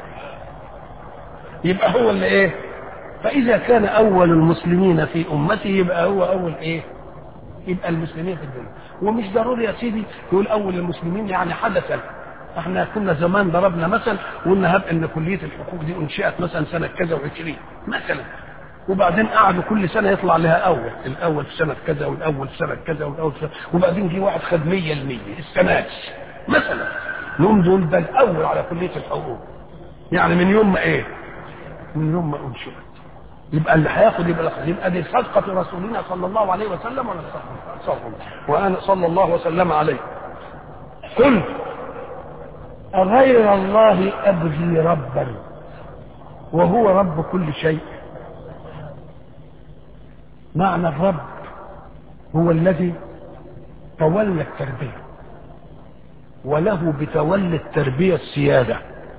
يبقى هو اللي ايه فاذا كان اول المسلمين في امته يبقى هو اول ايه يبقى المسلمين في الدنيا ومش ضروري يا سيدي يقول اول المسلمين يعني حدثا احنا كنا زمان ضربنا مثل وقلنا هب ان كليه الحقوق دي انشئت مثلا سنه كذا وعشرين مثلا وبعدين قعدوا كل سنه يطلع لها اول الاول في سنه كذا والاول في سنه كذا والاول في سنة وبعدين جه واحد خد 100% السنه دي مثلا نقوم دول ده الاول على كليه الحقوق يعني من يوم ما ايه؟ من يوم ما انشئت يبقى اللي هياخد يبقى اللي يبقى دي صدقه رسولنا صلى الله عليه وسلم ولا صدقه وانا صلى الله وسلم عليه قل أغير الله أبغي ربا وهو رب كل شيء معنى الرب هو الذي تولى التربية وله بتولي التربية السيادة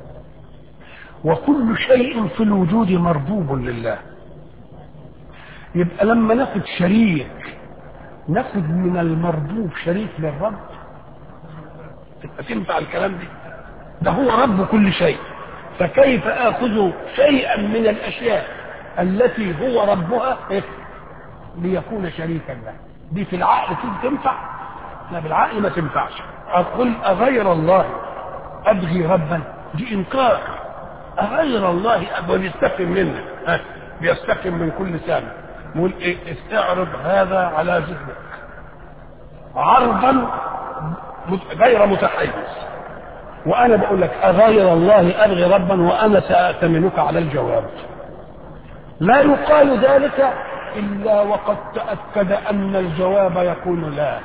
وكل شيء في الوجود مربوب لله يبقى لما ناخد شريك ناخد من المربوب شريك للرب تبقى تنفع الكلام دي ده هو رب كل شيء فكيف اخذ شيئا من الاشياء التي هو ربها ليكون شريكا له دي في العقل كده تنفع لا بالعقل ما تنفعش اقول اغير الله ابغي ربا دي انكار اغير الله ابغي بيستفهم منا بيستفهم من كل سامع يقول إيه استعرض هذا على ذهنك عرضا غير متحيز وانا بقول لك اغير الله ابغي ربا وانا ساتمنك على الجواب لا يقال ذلك الا وقد تاكد ان الجواب يكون لا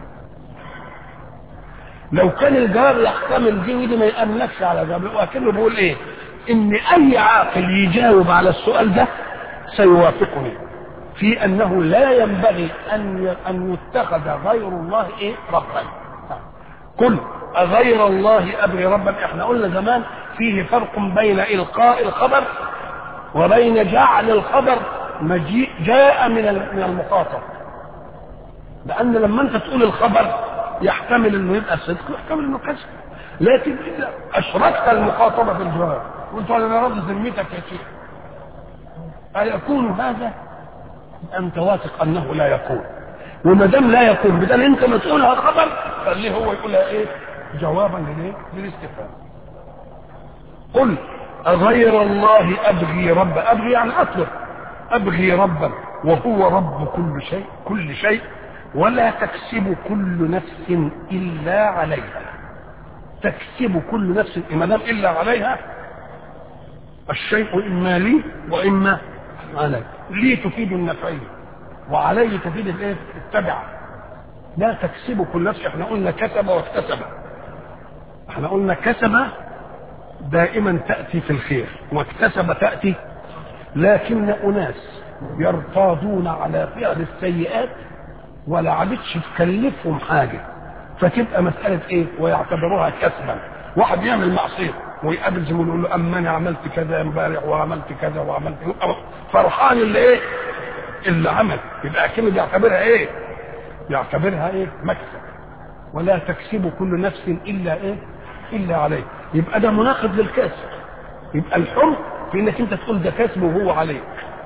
لو كان الجواب يحتمل دي ودي ما يامنكش على جواب وكانه بيقول ايه ان اي عاقل يجاوب على السؤال ده سيوافقني في انه لا ينبغي ان ان يتخذ غير الله ايه ربا قل اغير الله ابغي ربا احنا قلنا زمان فيه فرق بين القاء الخبر وبين جعل الخبر مجيء جاء من من المخاطب لان لما انت تقول الخبر يحتمل انه يبقى صدق ويحتمل انه كذب لكن اذا اشركت المخاطبه في الجواب قلت انا راضي ذمتك يا شيخ أيكون هذا؟ أنت واثق أنه لا يكون وما دام لا يكون بدل أنت ما تقولها خبر خليه هو يقولها إيه؟ جوابا للإيه؟ للاستفهام قل أغير الله أبغي رب أبغي يعني أطلب أبغي ربا وهو رب كل شيء كل شيء ولا تكسب كل نفس إلا عليها تكسب كل نفس ما دام إلا عليها الشيء إما لي وإما علي لي تفيد النفعية وعلي تفيد الايه التبع لا تكسب كل نفس احنا قلنا كسب واكتسب احنا قلنا كسب دائما تأتي في الخير واكتسب تأتي لكن أناس يرتاضون على فعل السيئات ولا عادتش تكلفهم حاجة فتبقى مسألة ايه ويعتبروها كسبا واحد يعمل معصية ويقابل زميله يقول له اما انا عملت كذا امبارح وعملت كذا وعملت فرحان اللي ايه اللي عمل يبقى كده بيعتبرها ايه يعتبرها ايه مكسب ولا تكسب كل نفس الا ايه الا عليه يبقى ده مناقض للكسب يبقى الحمق في انك انت تقول ده كسب وهو عليك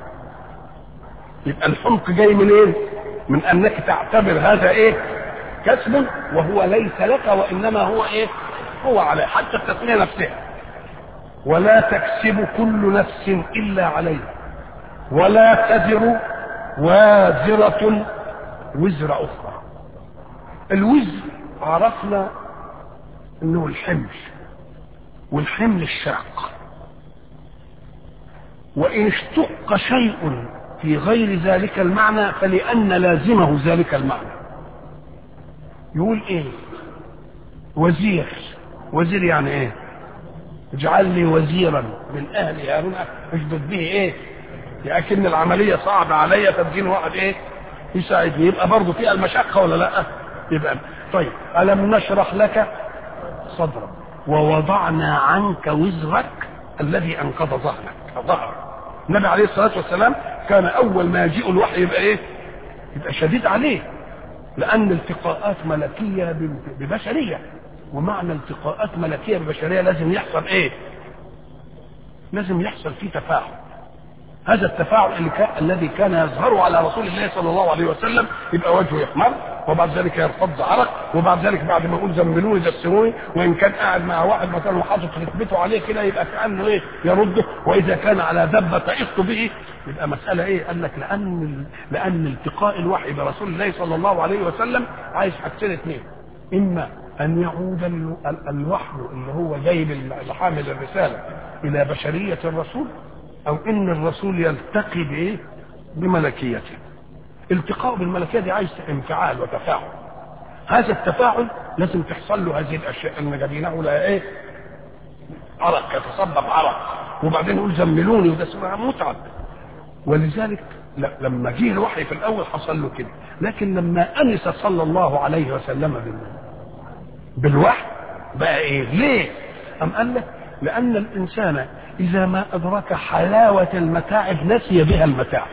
يبقى الحمق جاي من ايه من انك تعتبر هذا ايه كسب وهو ليس لك وانما هو ايه هو عليه حتى التسميه نفسها ولا تكسب كل نفس الا عليها ولا تزر وازرة وزر اخرى الوزر عرفنا انه الحمل والحمل الشاق وان اشتق شيء في غير ذلك المعنى فلان لازمه ذلك المعنى يقول ايه وزير وزير يعني ايه اجعل لي وزيرا من اهل هارون اشدد به ايه لكن العملية صعبة عليا تدين واحد ايه يساعدني يبقى برضه فيها المشقة ولا لا يبقى طيب ألم نشرح لك صدرك ووضعنا عنك وزرك الذي أنقض ظهرك ظهرك النبي عليه الصلاة والسلام كان أول ما يجيء الوحي يبقى إيه؟ يبقى شديد عليه لأن التقاءات ملكية ببشرية ومعنى التقاءات ملكية ببشرية لازم يحصل إيه؟ لازم يحصل فيه تفاعل هذا التفاعل اللي كان الذي كان يظهر على رسول الله صلى الله عليه وسلم يبقى وجهه يحمر وبعد ذلك يرتد عرق وبعد ذلك بعد ما يقول زملوني دسروني وان كان قاعد مع واحد مثلا وحاطط ركبته عليه كده يبقى كانه ايه يرده واذا كان على دبه تئط به يبقى مساله ايه؟ قال لك لان لان التقاء الوحي برسول الله صلى الله عليه وسلم عايز حاجتين اثنين اما ان يعود الوحي اللي هو جايب حامل الرساله الى بشريه الرسول او ان الرسول يلتقي بايه بملكيته التقاء بالملكيه دي عايز انفعال وتفاعل هذا التفاعل لازم تحصل له هذه الاشياء ان جبينه لها ايه عرق يتصبب عرق وبعدين يقول زملوني وده اسمها متعب ولذلك لما جه الوحي في الاول حصل له كده لكن لما انس صلى الله عليه وسلم بالوحي بقى ايه ليه ام قال لك لان الانسان إذا ما أدرك حلاوة المتاعب نسي بها المتاعب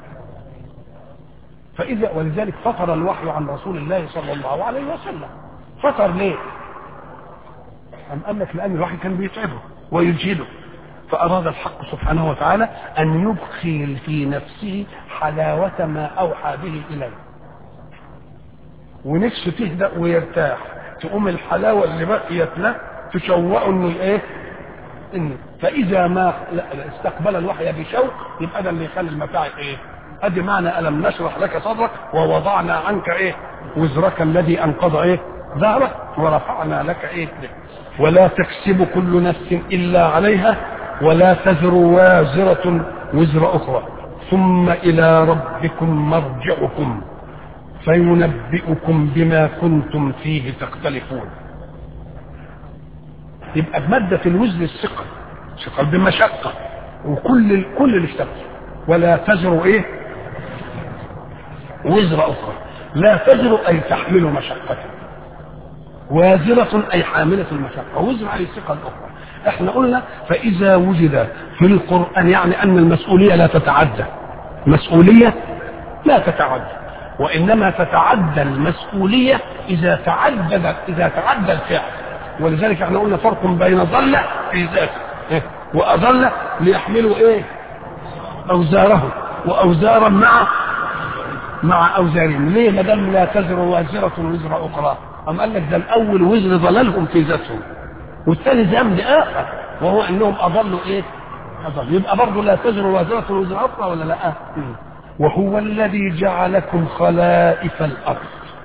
فإذا ولذلك فطر الوحي عن رسول الله صلى الله عليه وسلم فطر ليه؟ أم قال لك لأن الوحي كان بيتعبه ويجهده فأراد الحق سبحانه وتعالى أن يبقي في نفسه حلاوة ما أوحى به إليه ونفسه تهدأ ويرتاح تقوم الحلاوة اللي بقيت له تشوقه انه ايه إن فإذا ما استقبل الوحي بشوق يبقى ده اللي يخلي المتاعب إيه؟ أدي معنى ألم نشرح لك صدرك ووضعنا عنك إيه؟ وزرك الذي أنقض إيه؟ ظهرك ورفعنا لك إيه؟ ولا تكسب كل نفس إلا عليها ولا تزر وازرة وزر أخرى ثم إلى ربكم مرجعكم فينبئكم بما كنتم فيه تختلفون يبقى مادة الوزن الثقل ثقل بمشقة وكل كل اللي اشتغل ولا تزر ايه وزر اخرى لا تزر اي تحمل مشقه وازرة أي حاملة المشقة وزر أي ثقة أخرى احنا قلنا فإذا وجد في القرآن يعني أن المسؤولية لا تتعدى مسؤولية لا تتعدى وإنما تتعدى المسؤولية إذا تعدد إذا تعدى الفعل ولذلك احنا قلنا فرق بين ضل في ذاته إيه؟ وأضل ليحملوا إيه أوزارهم وأوزارا مع مع أوزارهم ليه ما دام لا تزر وازرة وزر أخرى أم قال لك ده الأول وزر ضلالهم في ذاتهم والثاني ذنب آخر وهو أنهم أضلوا إيه؟ أضل يبقى برضه لا تزر وازرة وزر أخرى ولا لا؟ وهو الذي جعلكم خلائف الأرض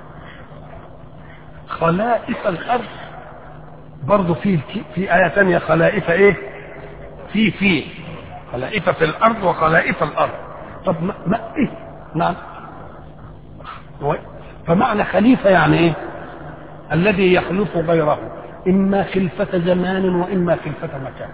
خلائف الأرض برضه في في آية ثانية خلائف إيه؟ في في خلائف في الأرض وخلائف الأرض طب ما, ما إيه؟ نعم فمعنى خليفة يعني إيه؟ الذي يخلف غيره إما خلفة زمان وإما خلفة مكان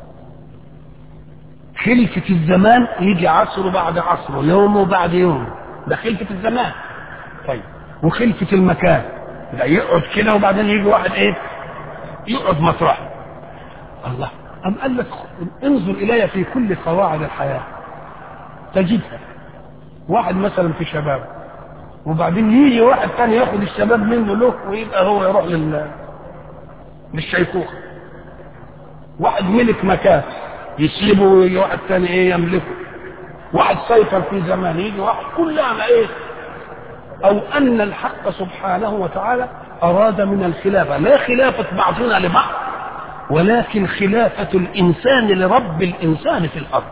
خلفة الزمان يجي عصر بعد عصر يوم بعد يوم ده خلفة الزمان طيب وخلفة المكان ده يقعد كده وبعدين يجي واحد ايه يقعد مطرحه الله أم قال لك انظر إلي في كل قواعد الحياة تجدها واحد مثلا في شباب وبعدين يجي واحد تاني ياخد الشباب منه له ويبقى هو يروح لل للشيخوخه واحد ملك مكان يسلبه ويجي واحد تاني ايه يملكه واحد سيطر في زمان يجي واحد كلها ايه او ان الحق سبحانه وتعالى اراد من الخلافه لا خلافه بعضنا لبعض ولكن خلافه الانسان لرب الانسان في الارض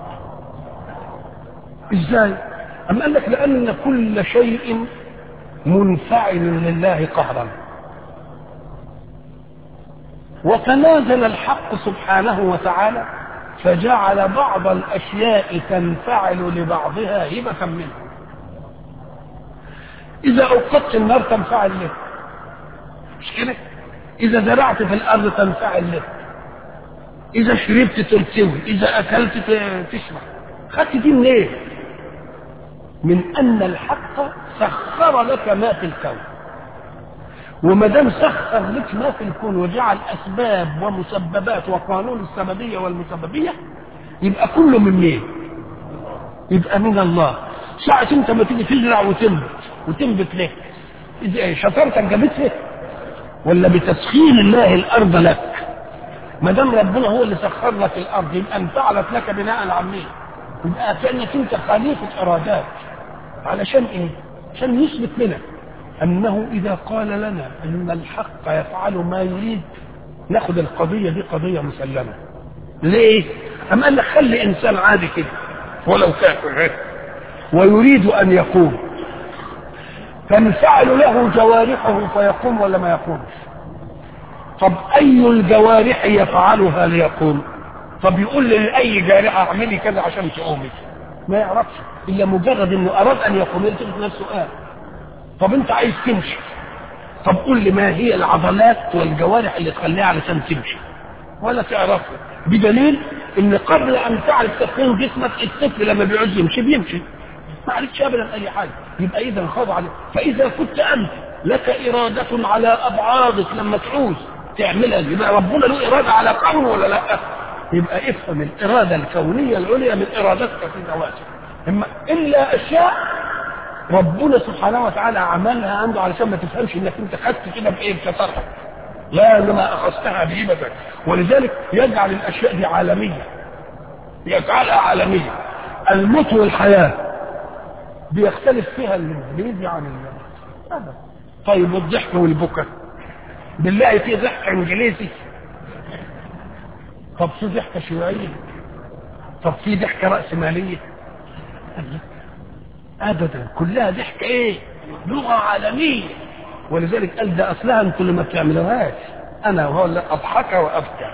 ازاي أم قال لك لأن كل شيء منفعل لله قهرا وتنازل الحق سبحانه وتعالى فجعل بعض الأشياء تنفعل لبعضها هبة منه إذا أوقدت النار تنفعل له مش كده؟ إذا زرعت في الأرض تنفعل له إذا شربت تلتوي إذا أكلت تشرب خدت دي منين؟ إيه؟ من ان الحق سخر لك ما في الكون وما دام سخر لك ما في الكون وجعل اسباب ومسببات وقانون السببيه والمسببيه يبقى كله من مين؟ يبقى من الله ساعة انت ما تيجي تزرع وتنبت وتنبت ليه؟ ازاي شطارتك جابتها ولا بتسخير الله الارض لك ما دام ربنا هو اللي سخر لك الارض يبقى انفعلت لك بناء على مين؟ يبقى كانك انت خليفه ارادات علشان ايه عشان يثبت لنا انه اذا قال لنا ان الحق يفعل ما يريد ناخد القضيه دي قضيه مسلمه ليه ام قال لك خلي انسان عادي كده ولو كافر ويريد ان يقوم تنفعل له جوارحه فيقوم ولا ما يقومش طب اي الجوارح يفعلها ليقوم طب يقول لأي جارحة اعملي كذا عشان تقومي ما يعرفش إلا مجرد إنه أراد أن يقوم يلتفت نفسه قال طب أنت عايز تمشي طب قول لي ما هي العضلات والجوارح اللي تخليها علشان تمشي ولا تعرفها بدليل ان قبل ان تعرف تكوين جسمك الطفل لما بيعوز يمشي بيمشي ما عرفتش ابدا اي حاجه يبقى اذا خاضع فاذا كنت انت لك اراده على ابعادك لما تعوز تعملها يبقى ربنا له اراده على قوم ولا لا يبقى افهم الاراده الكونيه العليا من ارادتك في ذواتك اما الا اشياء ربنا سبحانه وتعالى عملها عنده علشان ما تفهمش انك انت خدت كده بايه بكثرها لا لما اخذتها بهبتك ولذلك يجعل الاشياء دي عالميه يجعلها عالميه الموت والحياه بيختلف فيها الانجليزي عن ابدا طيب والضحك والبكاء بالله في ضحك انجليزي طب في ضحكه شيوعيه طب في ضحكه راسماليه ابدا كلها ضحك ايه لغه عالميه ولذلك قال ده اصلها انتوا اللي ما بتعملوهاش انا وهو اللي اضحك وابكى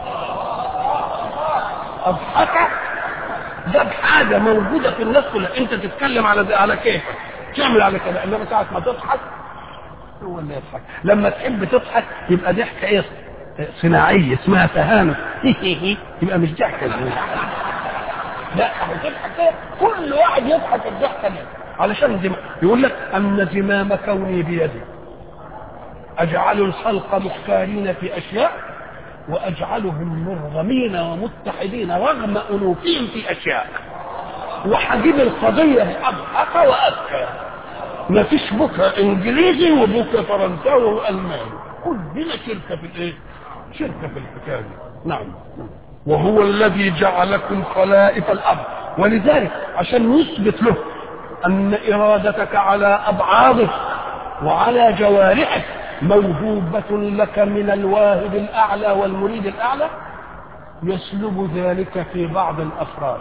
اضحك ده بحاجه موجوده في الناس كلها انت تتكلم على على كيفك تعمل على كده انما ساعه ما تضحك هو اللي يضحك لما تحب تضحك يبقى ضحكه ايه صناعيه اسمها تهانه يبقى مش ضحكه لا هتضحك كل واحد يضحك الضحكه دي علشان زم... يقول لك ان زمام كوني بيدي اجعل الخلق مختارين في اشياء واجعلهم مرغمين ومتحدين رغم انوفهم في اشياء وهجيب القضيه ابحث وابكى ما فيش بكره انجليزي وبكره فرنساوي والماني كلنا شركه في الايه؟ شركه في الحكايه دي نعم وهو الذي جعلكم خلائف الارض ولذلك عشان نثبت له ان ارادتك على ابعاضك وعلى جوارحك موهوبة لك من الواهب الأعلى والمريد الأعلى يسلب ذلك في بعض الأفراد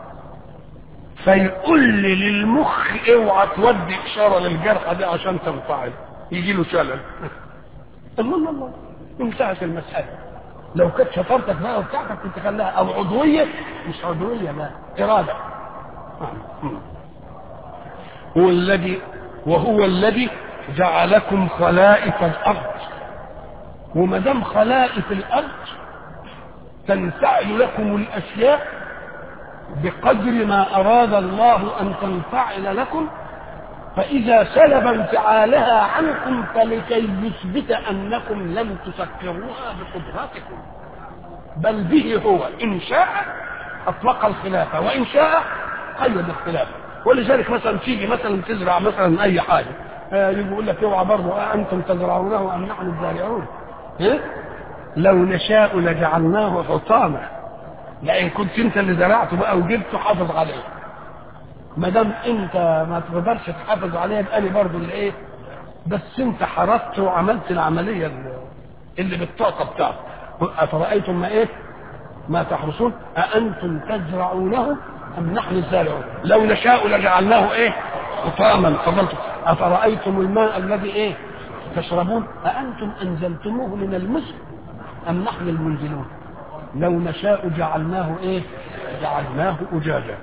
فيقول لي للمخ اوعى تودي إشارة للجرح دي عشان تنفعل يجي له شلل الله الله الله انتهت المسألة لو كانت شطارتك بقى وبتاعتك كنت خلاها او عضويه مش عضويه لا اراده هو الذي وهو الذي جعلكم خلائف الارض وما دام خلائف الارض تنفعل لكم الاشياء بقدر ما اراد الله ان تنفعل لكم فإذا سلب انفعالها عنكم فلكي يثبت أنكم لم تسكروها بقدرتكم بل به هو إن شاء أطلق الخلافة وإن شاء قيد الخلافة ولذلك مثلا تيجي مثلا تزرع مثلا أي حاجة آه يقول لك اوعى برضه آه أنتم تزرعونه أم نحن الزارعون إيه؟ لو نشاء لجعلناه حطاما لأن كنت أنت اللي زرعته بقى وجبته حافظ عليه ما دام انت ما تقدرش تحافظ عليها يبقى لي برضه اللي ايه بس انت حرصت وعملت العمليه اللي بالطاقه بتاعتك افرايتم ما ايه ما تحرسون أأنتم تزرعونه أم نحن الزارعون لو نشاء لجعلناه إيه حطاما فضلت أفرأيتم الماء الذي إيه تشربون أأنتم أنزلتموه من المسك أم نحن المنزلون لو نشاء جعلناه إيه جعلناه أجاجا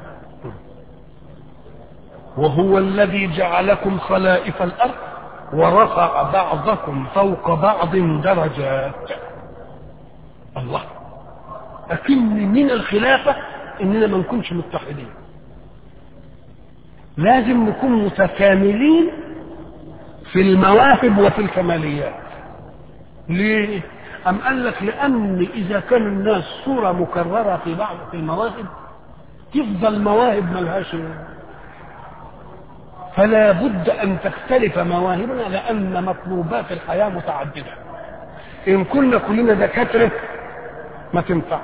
وهو الذي جعلكم خلائف الارض ورفع بعضكم فوق بعض درجات الله اكن من الخلافه اننا ما نكونش متحدين لازم نكون متكاملين في المواهب وفي الكماليات ليه أم قال لك لأن إذا كان الناس صورة مكررة في بعض في المواهب تفضل مواهب ملهاش فلا بد أن تختلف مواهبنا لأن مطلوبات الحياة متعددة إن كنا كلنا دكاترة ما تنفعش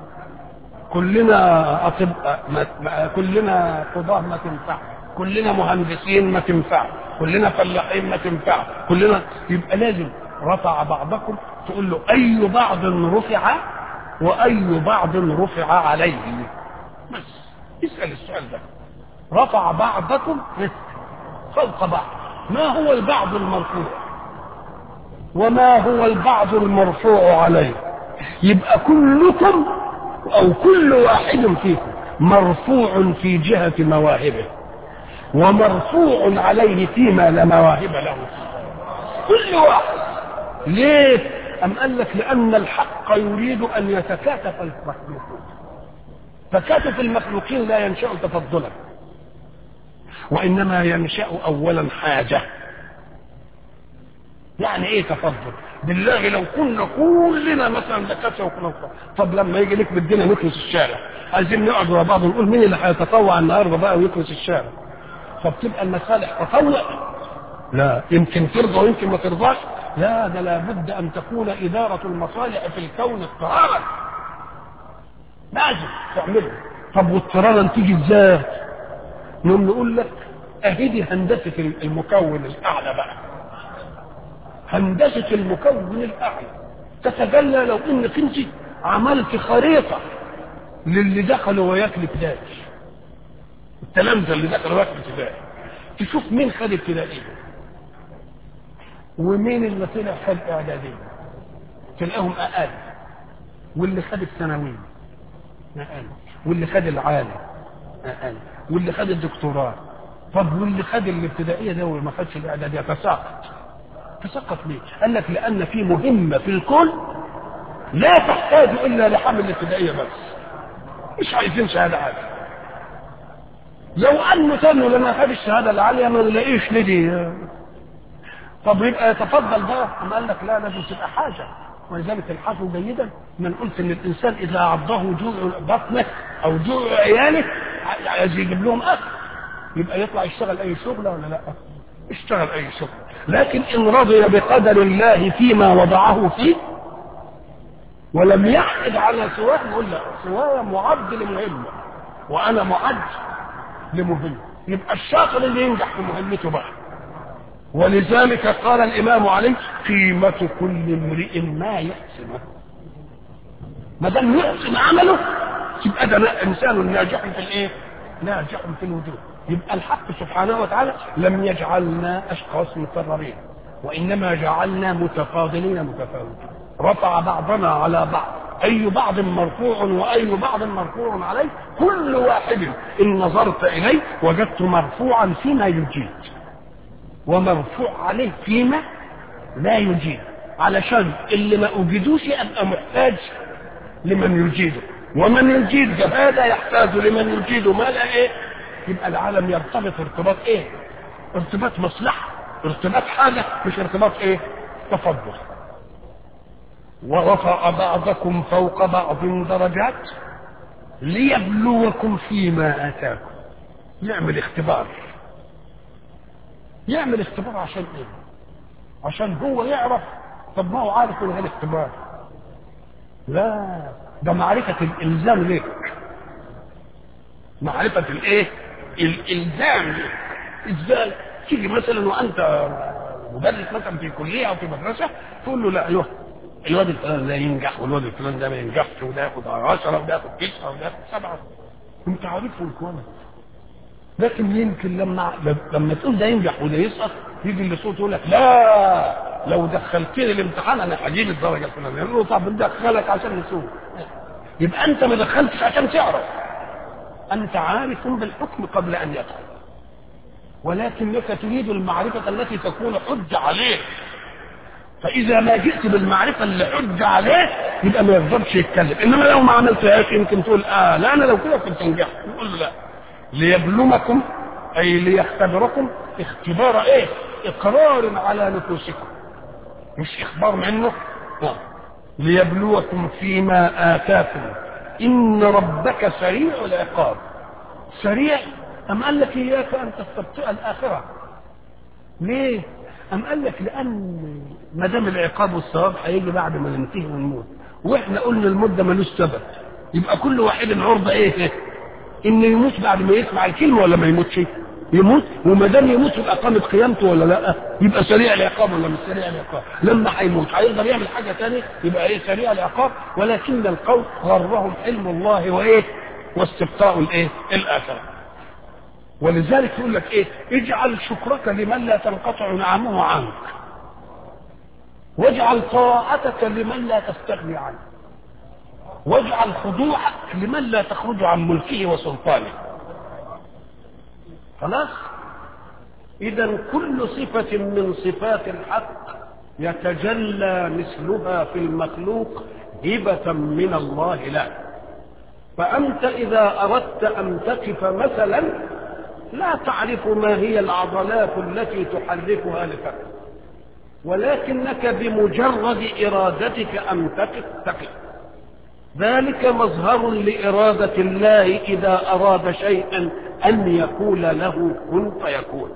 كلنا أطباء ما كلنا قضاة ما تنفع كلنا مهندسين ما تنفع كلنا فلاحين ما تنفع كلنا يبقى لازم رفع بعضكم تقول له أي بعض رفع وأي بعض رفع عليه بس اسأل السؤال ده رفع بعضكم فوق بعض ما هو البعض المرفوع وما هو البعض المرفوع عليه يبقى كلكم او كل واحد فيكم مرفوع في جهة مواهبه ومرفوع عليه فيما لا مواهب له كل واحد ليه أم قال لك لأن الحق يريد أن يتكاتف المخلوقون تكاتف المخلوقين لا ينشأ تفضلا وإنما ينشأ أولا حاجة يعني ايه تفضل بالله لو كنا كلنا مثلا دكاتره وكنا طب لما يجي لك بدنا نكنس الشارع عايزين نقعد مع بعض ونقول مين اللي هيتطوع النهارده بقى ويكنس الشارع فبتبقى المصالح تطوع لا يمكن ترضى ويمكن ما ترضاش لا ده لابد ان تكون اداره المصالح في الكون اضطرارا لازم تعملها طب واضطرارا تيجي ازاي؟ نقوم نقول لك اهدي هندسه المكون الاعلى بقى هندسه المكون الاعلى تتجلى لو انك انت عملت خريطه للي دخلوا وياك الابتدائي التلامذه اللي دخلوا وياك الابتدائي تشوف مين خد ابتدائيه ومين اللي طلع خد اعداديه تلاقيهم اقل واللي خد الثانويه اقل واللي خد العالي اقل واللي خد الدكتوراه طب واللي خد الابتدائيه ده وما خدش الاعداديه تساقط تسقط ليه؟ قال لك لأن في مهمة في الكون لا تحتاج إلا لحمل الابتدائية بس مش عايزين شهادة عالية لو انه تاني لما خد الشهاده العاليه ما نلاقيش لدي طب يبقى يتفضل ده أم قال لك لا لازم تبقى حاجه ولذلك الحافظ جيدا من قلت ان الانسان اذا عضه جوع بطنه او جوع عياله عايز يجيب لهم اكل يبقى يطلع يشتغل اي شغله ولا لا؟ اشتغل اي شغل لكن ان رضي بقدر الله فيما وضعه فيه ولم يحقد على سواه يقول لا سواه معد لمهمه وانا معد لمهمه يبقى الشاطر اللي ينجح في مهمته بقى ولذلك قال الامام علي قيمه كل امرئ ما يحسنه ما دام يحسن عمله يبقى ده انسان ناجح في الايه؟ ناجح في الوجود يبقى الحق سبحانه وتعالى لم يجعلنا اشخاص مكررين وانما جعلنا متفاضلين متفاوتين رفع بعضنا على بعض اي بعض مرفوع واي بعض مرفوع عليه كل واحد ان نظرت اليه وجدت مرفوعا فيما يجيد ومرفوع عليه فيما لا يجيد علشان اللي ما اوجدوش ابقى محتاج لمن يجيده ومن يجيد هذا يحتاج لمن يجيد ما لا ايه يبقى العالم يرتبط ارتباط ايه ارتباط مصلحه ارتباط حاجه مش ارتباط ايه تفضل ورفع بعضكم فوق بعض درجات ليبلوكم فيما اتاكم يعمل اختبار يعمل اختبار عشان ايه عشان هو يعرف طب ما هو عارف من غير اختبار لا ده معرفة الإلزام لك معرفة الإيه؟ الإلزام لك إزاي؟ تيجي مثلا وأنت مدرس مثلا في كلية أو في مدرسة تقول له لا أيوه الواد الفلان ده ينجح والواد الفلان ده ما ينجحش وده ياخد 10 وده ياخد 9 وده ياخد 7 أنت عارفه كويس لكن يمكن لما لما تقول ده ينجح وده يسقط يجي اللي صوت يقول لك لا لو دخلتني الامتحان انا هجيب الدرجه الفلانيه يقول له طب ندخلك عشان نسوق يبقى انت ما دخلتش عشان تعرف انت عارف بالحكم قبل ان يدخل ولكنك تريد المعرفه التي تكون حجه عليه فاذا ما جئت بالمعرفه اللي حجه عليه يبقى ما يفضلش يتكلم انما لو ما عملتهاش يمكن تقول اه لا انا لو كده كنت نجحت يقول له لا ليبلومكم اي ليختبركم اختبار ايه اقرار على نفوسكم مش اخبار منه آه. ليبلوكم فيما اتاكم ان ربك سريع العقاب سريع ام قال لك اياك ان تستبطئ الاخره ليه ام قال لك لان ما دام العقاب والثواب هيجي بعد ما ننتهي ونموت واحنا قلنا الموت ده ملوش سبب يبقى كل واحد عرضه ايه انه يموت بعد ما يسمع الكلمه ولا ما يموتش يموت وما دام يموت يبقى قامت قيامته ولا لا يبقى سريع العقاب ولا مش سريع العقاب لما هيموت هيقدر يعمل حاجه ثانيه يبقى ايه سريع العقاب ولكن القول غرهم علم الله وايه واستبطاء الايه الاثر ولذلك يقول لك ايه اجعل شكرك لمن لا تنقطع نعمه عنك واجعل طاعتك لمن لا تستغني عنه واجعل خضوعك لمن لا تخرج عن ملكه وسلطانه خلاص اذا كل صفه من صفات الحق يتجلى مثلها في المخلوق هبه من الله له فانت اذا اردت ان تقف مثلا لا تعرف ما هي العضلات التي تحركها لتقف ولكنك بمجرد ارادتك ان تقف تقف ذلك مظهر لإرادة الله إذا أراد شيئا أن يقول له كن فيكون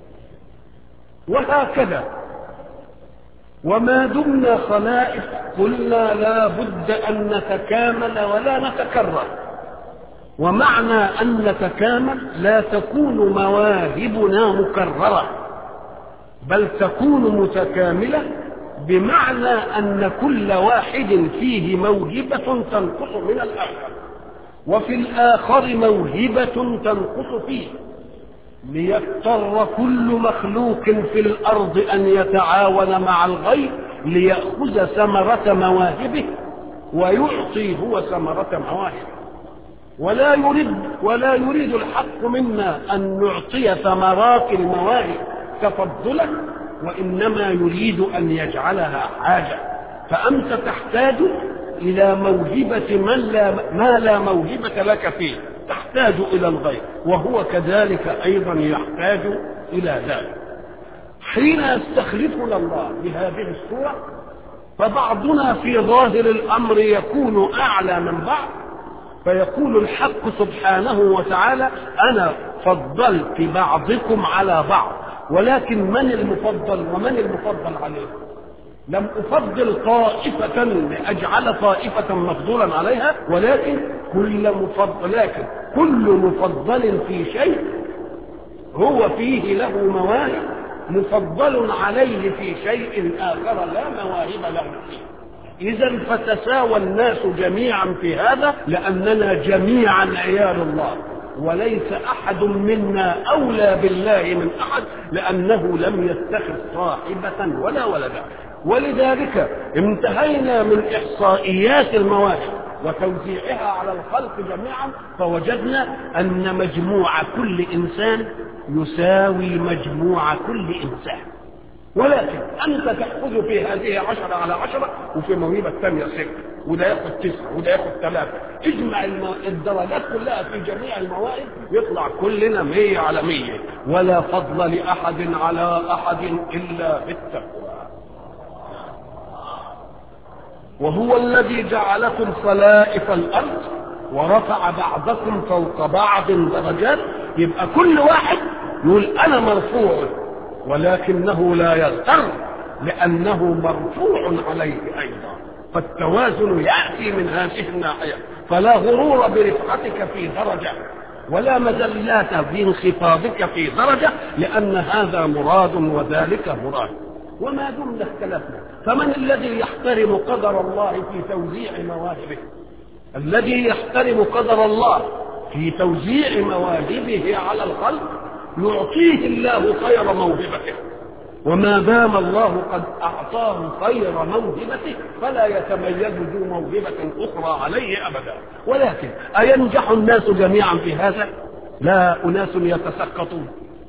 وهكذا وما دمنا خلائق قلنا لا بد أن نتكامل ولا نتكرر ومعنى أن نتكامل لا تكون مواهبنا مكررة بل تكون متكاملة بمعنى أن كل واحد فيه موهبة تنقص من الآخر وفي الآخر موهبة تنقص فيه ليضطر كل مخلوق في الأرض أن يتعاون مع الغير ليأخذ ثمرة مواهبه ويعطي هو ثمرة مواهبه ولا يريد ولا يريد الحق منا أن نعطي ثمرات المواهب تفضلا وإنما يريد أن يجعلها حاجة فأنت تحتاج إلى موهبة من لا ما لا موهبة لك فيه تحتاج إلى الغير وهو كذلك أيضا يحتاج إلى ذلك حين يستخلفنا الله بهذه الصورة فبعضنا في ظاهر الأمر يكون أعلى من بعض فيقول الحق سبحانه وتعالى أنا فضلت بعضكم على بعض ولكن من المفضل ومن المفضل عليه لم أفضل طائفة لأجعل طائفة مفضولا عليها ولكن كل مفضل لكن كل مفضل في شيء هو فيه له مواهب مفضل عليه في شيء آخر لا مواهب له فيه إذا فتساوى الناس جميعا في هذا لأننا جميعا عيال الله وليس أحد منا أولى بالله من أحد لأنه لم يتخذ صاحبة ولا ولدا ولذلك انتهينا من إحصائيات المواهب وتوزيعها على الخلق جميعا فوجدنا أن مجموع كل إنسان يساوي مجموع كل إنسان ولكن أنت تأخذ في هذه عشرة على عشرة وفي موهبة الثانية ستة وده ياخد تسعة وده ياخد ثلاثة اجمع المو... الدرجات كلها في جميع المواهب يطلع كلنا مية على مية ولا فضل لأحد على أحد إلا بالتقوى وهو الذي جعلكم خلائف الأرض ورفع بعضكم فوق بعض درجات يبقى كل واحد يقول أنا مرفوع ولكنه لا يغتر لأنه مرفوع عليه أيضا فالتوازن يأتي من هذه الناحية فلا غرور برفعتك في درجة ولا مزلات في انخفاضك في درجة لأن هذا مراد وذلك مراد وما دمنا اختلفنا فمن الذي يحترم قدر الله في توزيع مواهبه الذي يحترم قدر الله في توزيع مواهبه على الخلق يعطيه الله خير موهبته وما دام الله قد أعطاه خير موهبته فلا يتميز ذو موهبة أخرى عليه أبدا ولكن أينجح الناس جميعا في هذا لا أناس يتسقطون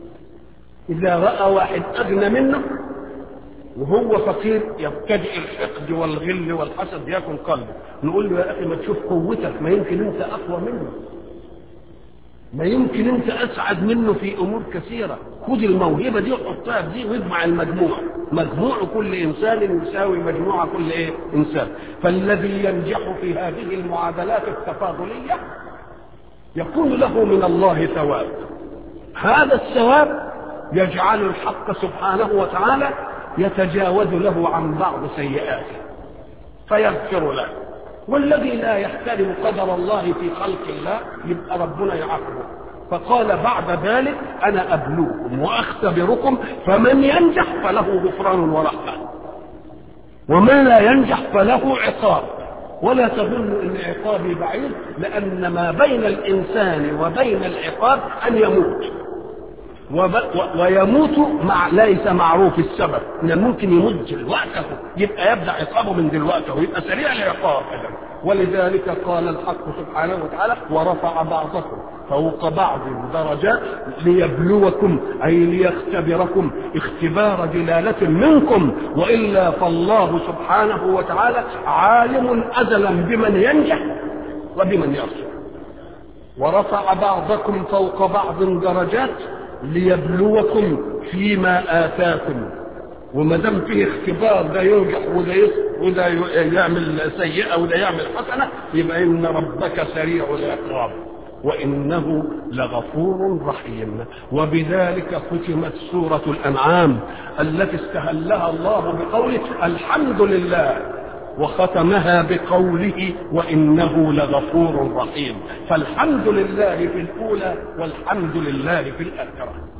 إذا رأى واحد أغنى منه وهو فقير يبتدئ الحقد والغل والحسد يكن قلبه نقول له يا أخي ما تشوف قوتك ما يمكن أنت أقوى منه ما يمكن انت اسعد منه في امور كثيره خد الموهبه دي وحطها في دي واجمع المجموع مجموع كل انسان يساوي مجموع كل ايه انسان فالذي ينجح في هذه المعادلات التفاضليه يكون له من الله ثواب هذا الثواب يجعل الحق سبحانه وتعالى يتجاوز له عن بعض سيئاته فيغفر له والذي لا يحترم قدر الله في خلق الله يبقى ربنا يعاقبه فقال بعد ذلك انا ابلوكم واختبركم فمن ينجح فله غفران ورحمه ومن لا ينجح فله عقاب ولا تظن ان عقابي بعيد لان ما بين الانسان وبين العقاب ان يموت وب... و... ويموت مع ليس معروف السبب ان ممكن يمد وقته يبقى يبدا عقابه من دلوقتي ويبقى سريع العقاب ولذلك قال الحق سبحانه وتعالى ورفع بعضكم فوق بعض درجات ليبلوكم اي ليختبركم اختبار دلاله منكم والا فالله سبحانه وتعالى عالم ازلا بمن ينجح وبمن يرسل ورفع بعضكم فوق بعض درجات ليبلوكم فيما آتاكم وما دام فيه اختبار ده ينجح وده وده يعمل سيئة وده يعمل حسنة يبقى إن ربك سريع العقاب وإنه لغفور رحيم وبذلك ختمت سورة الأنعام التي استهلها الله بقوله الحمد لله وختمها بقوله وانه لغفور رحيم فالحمد لله في الاولى والحمد لله في الاخره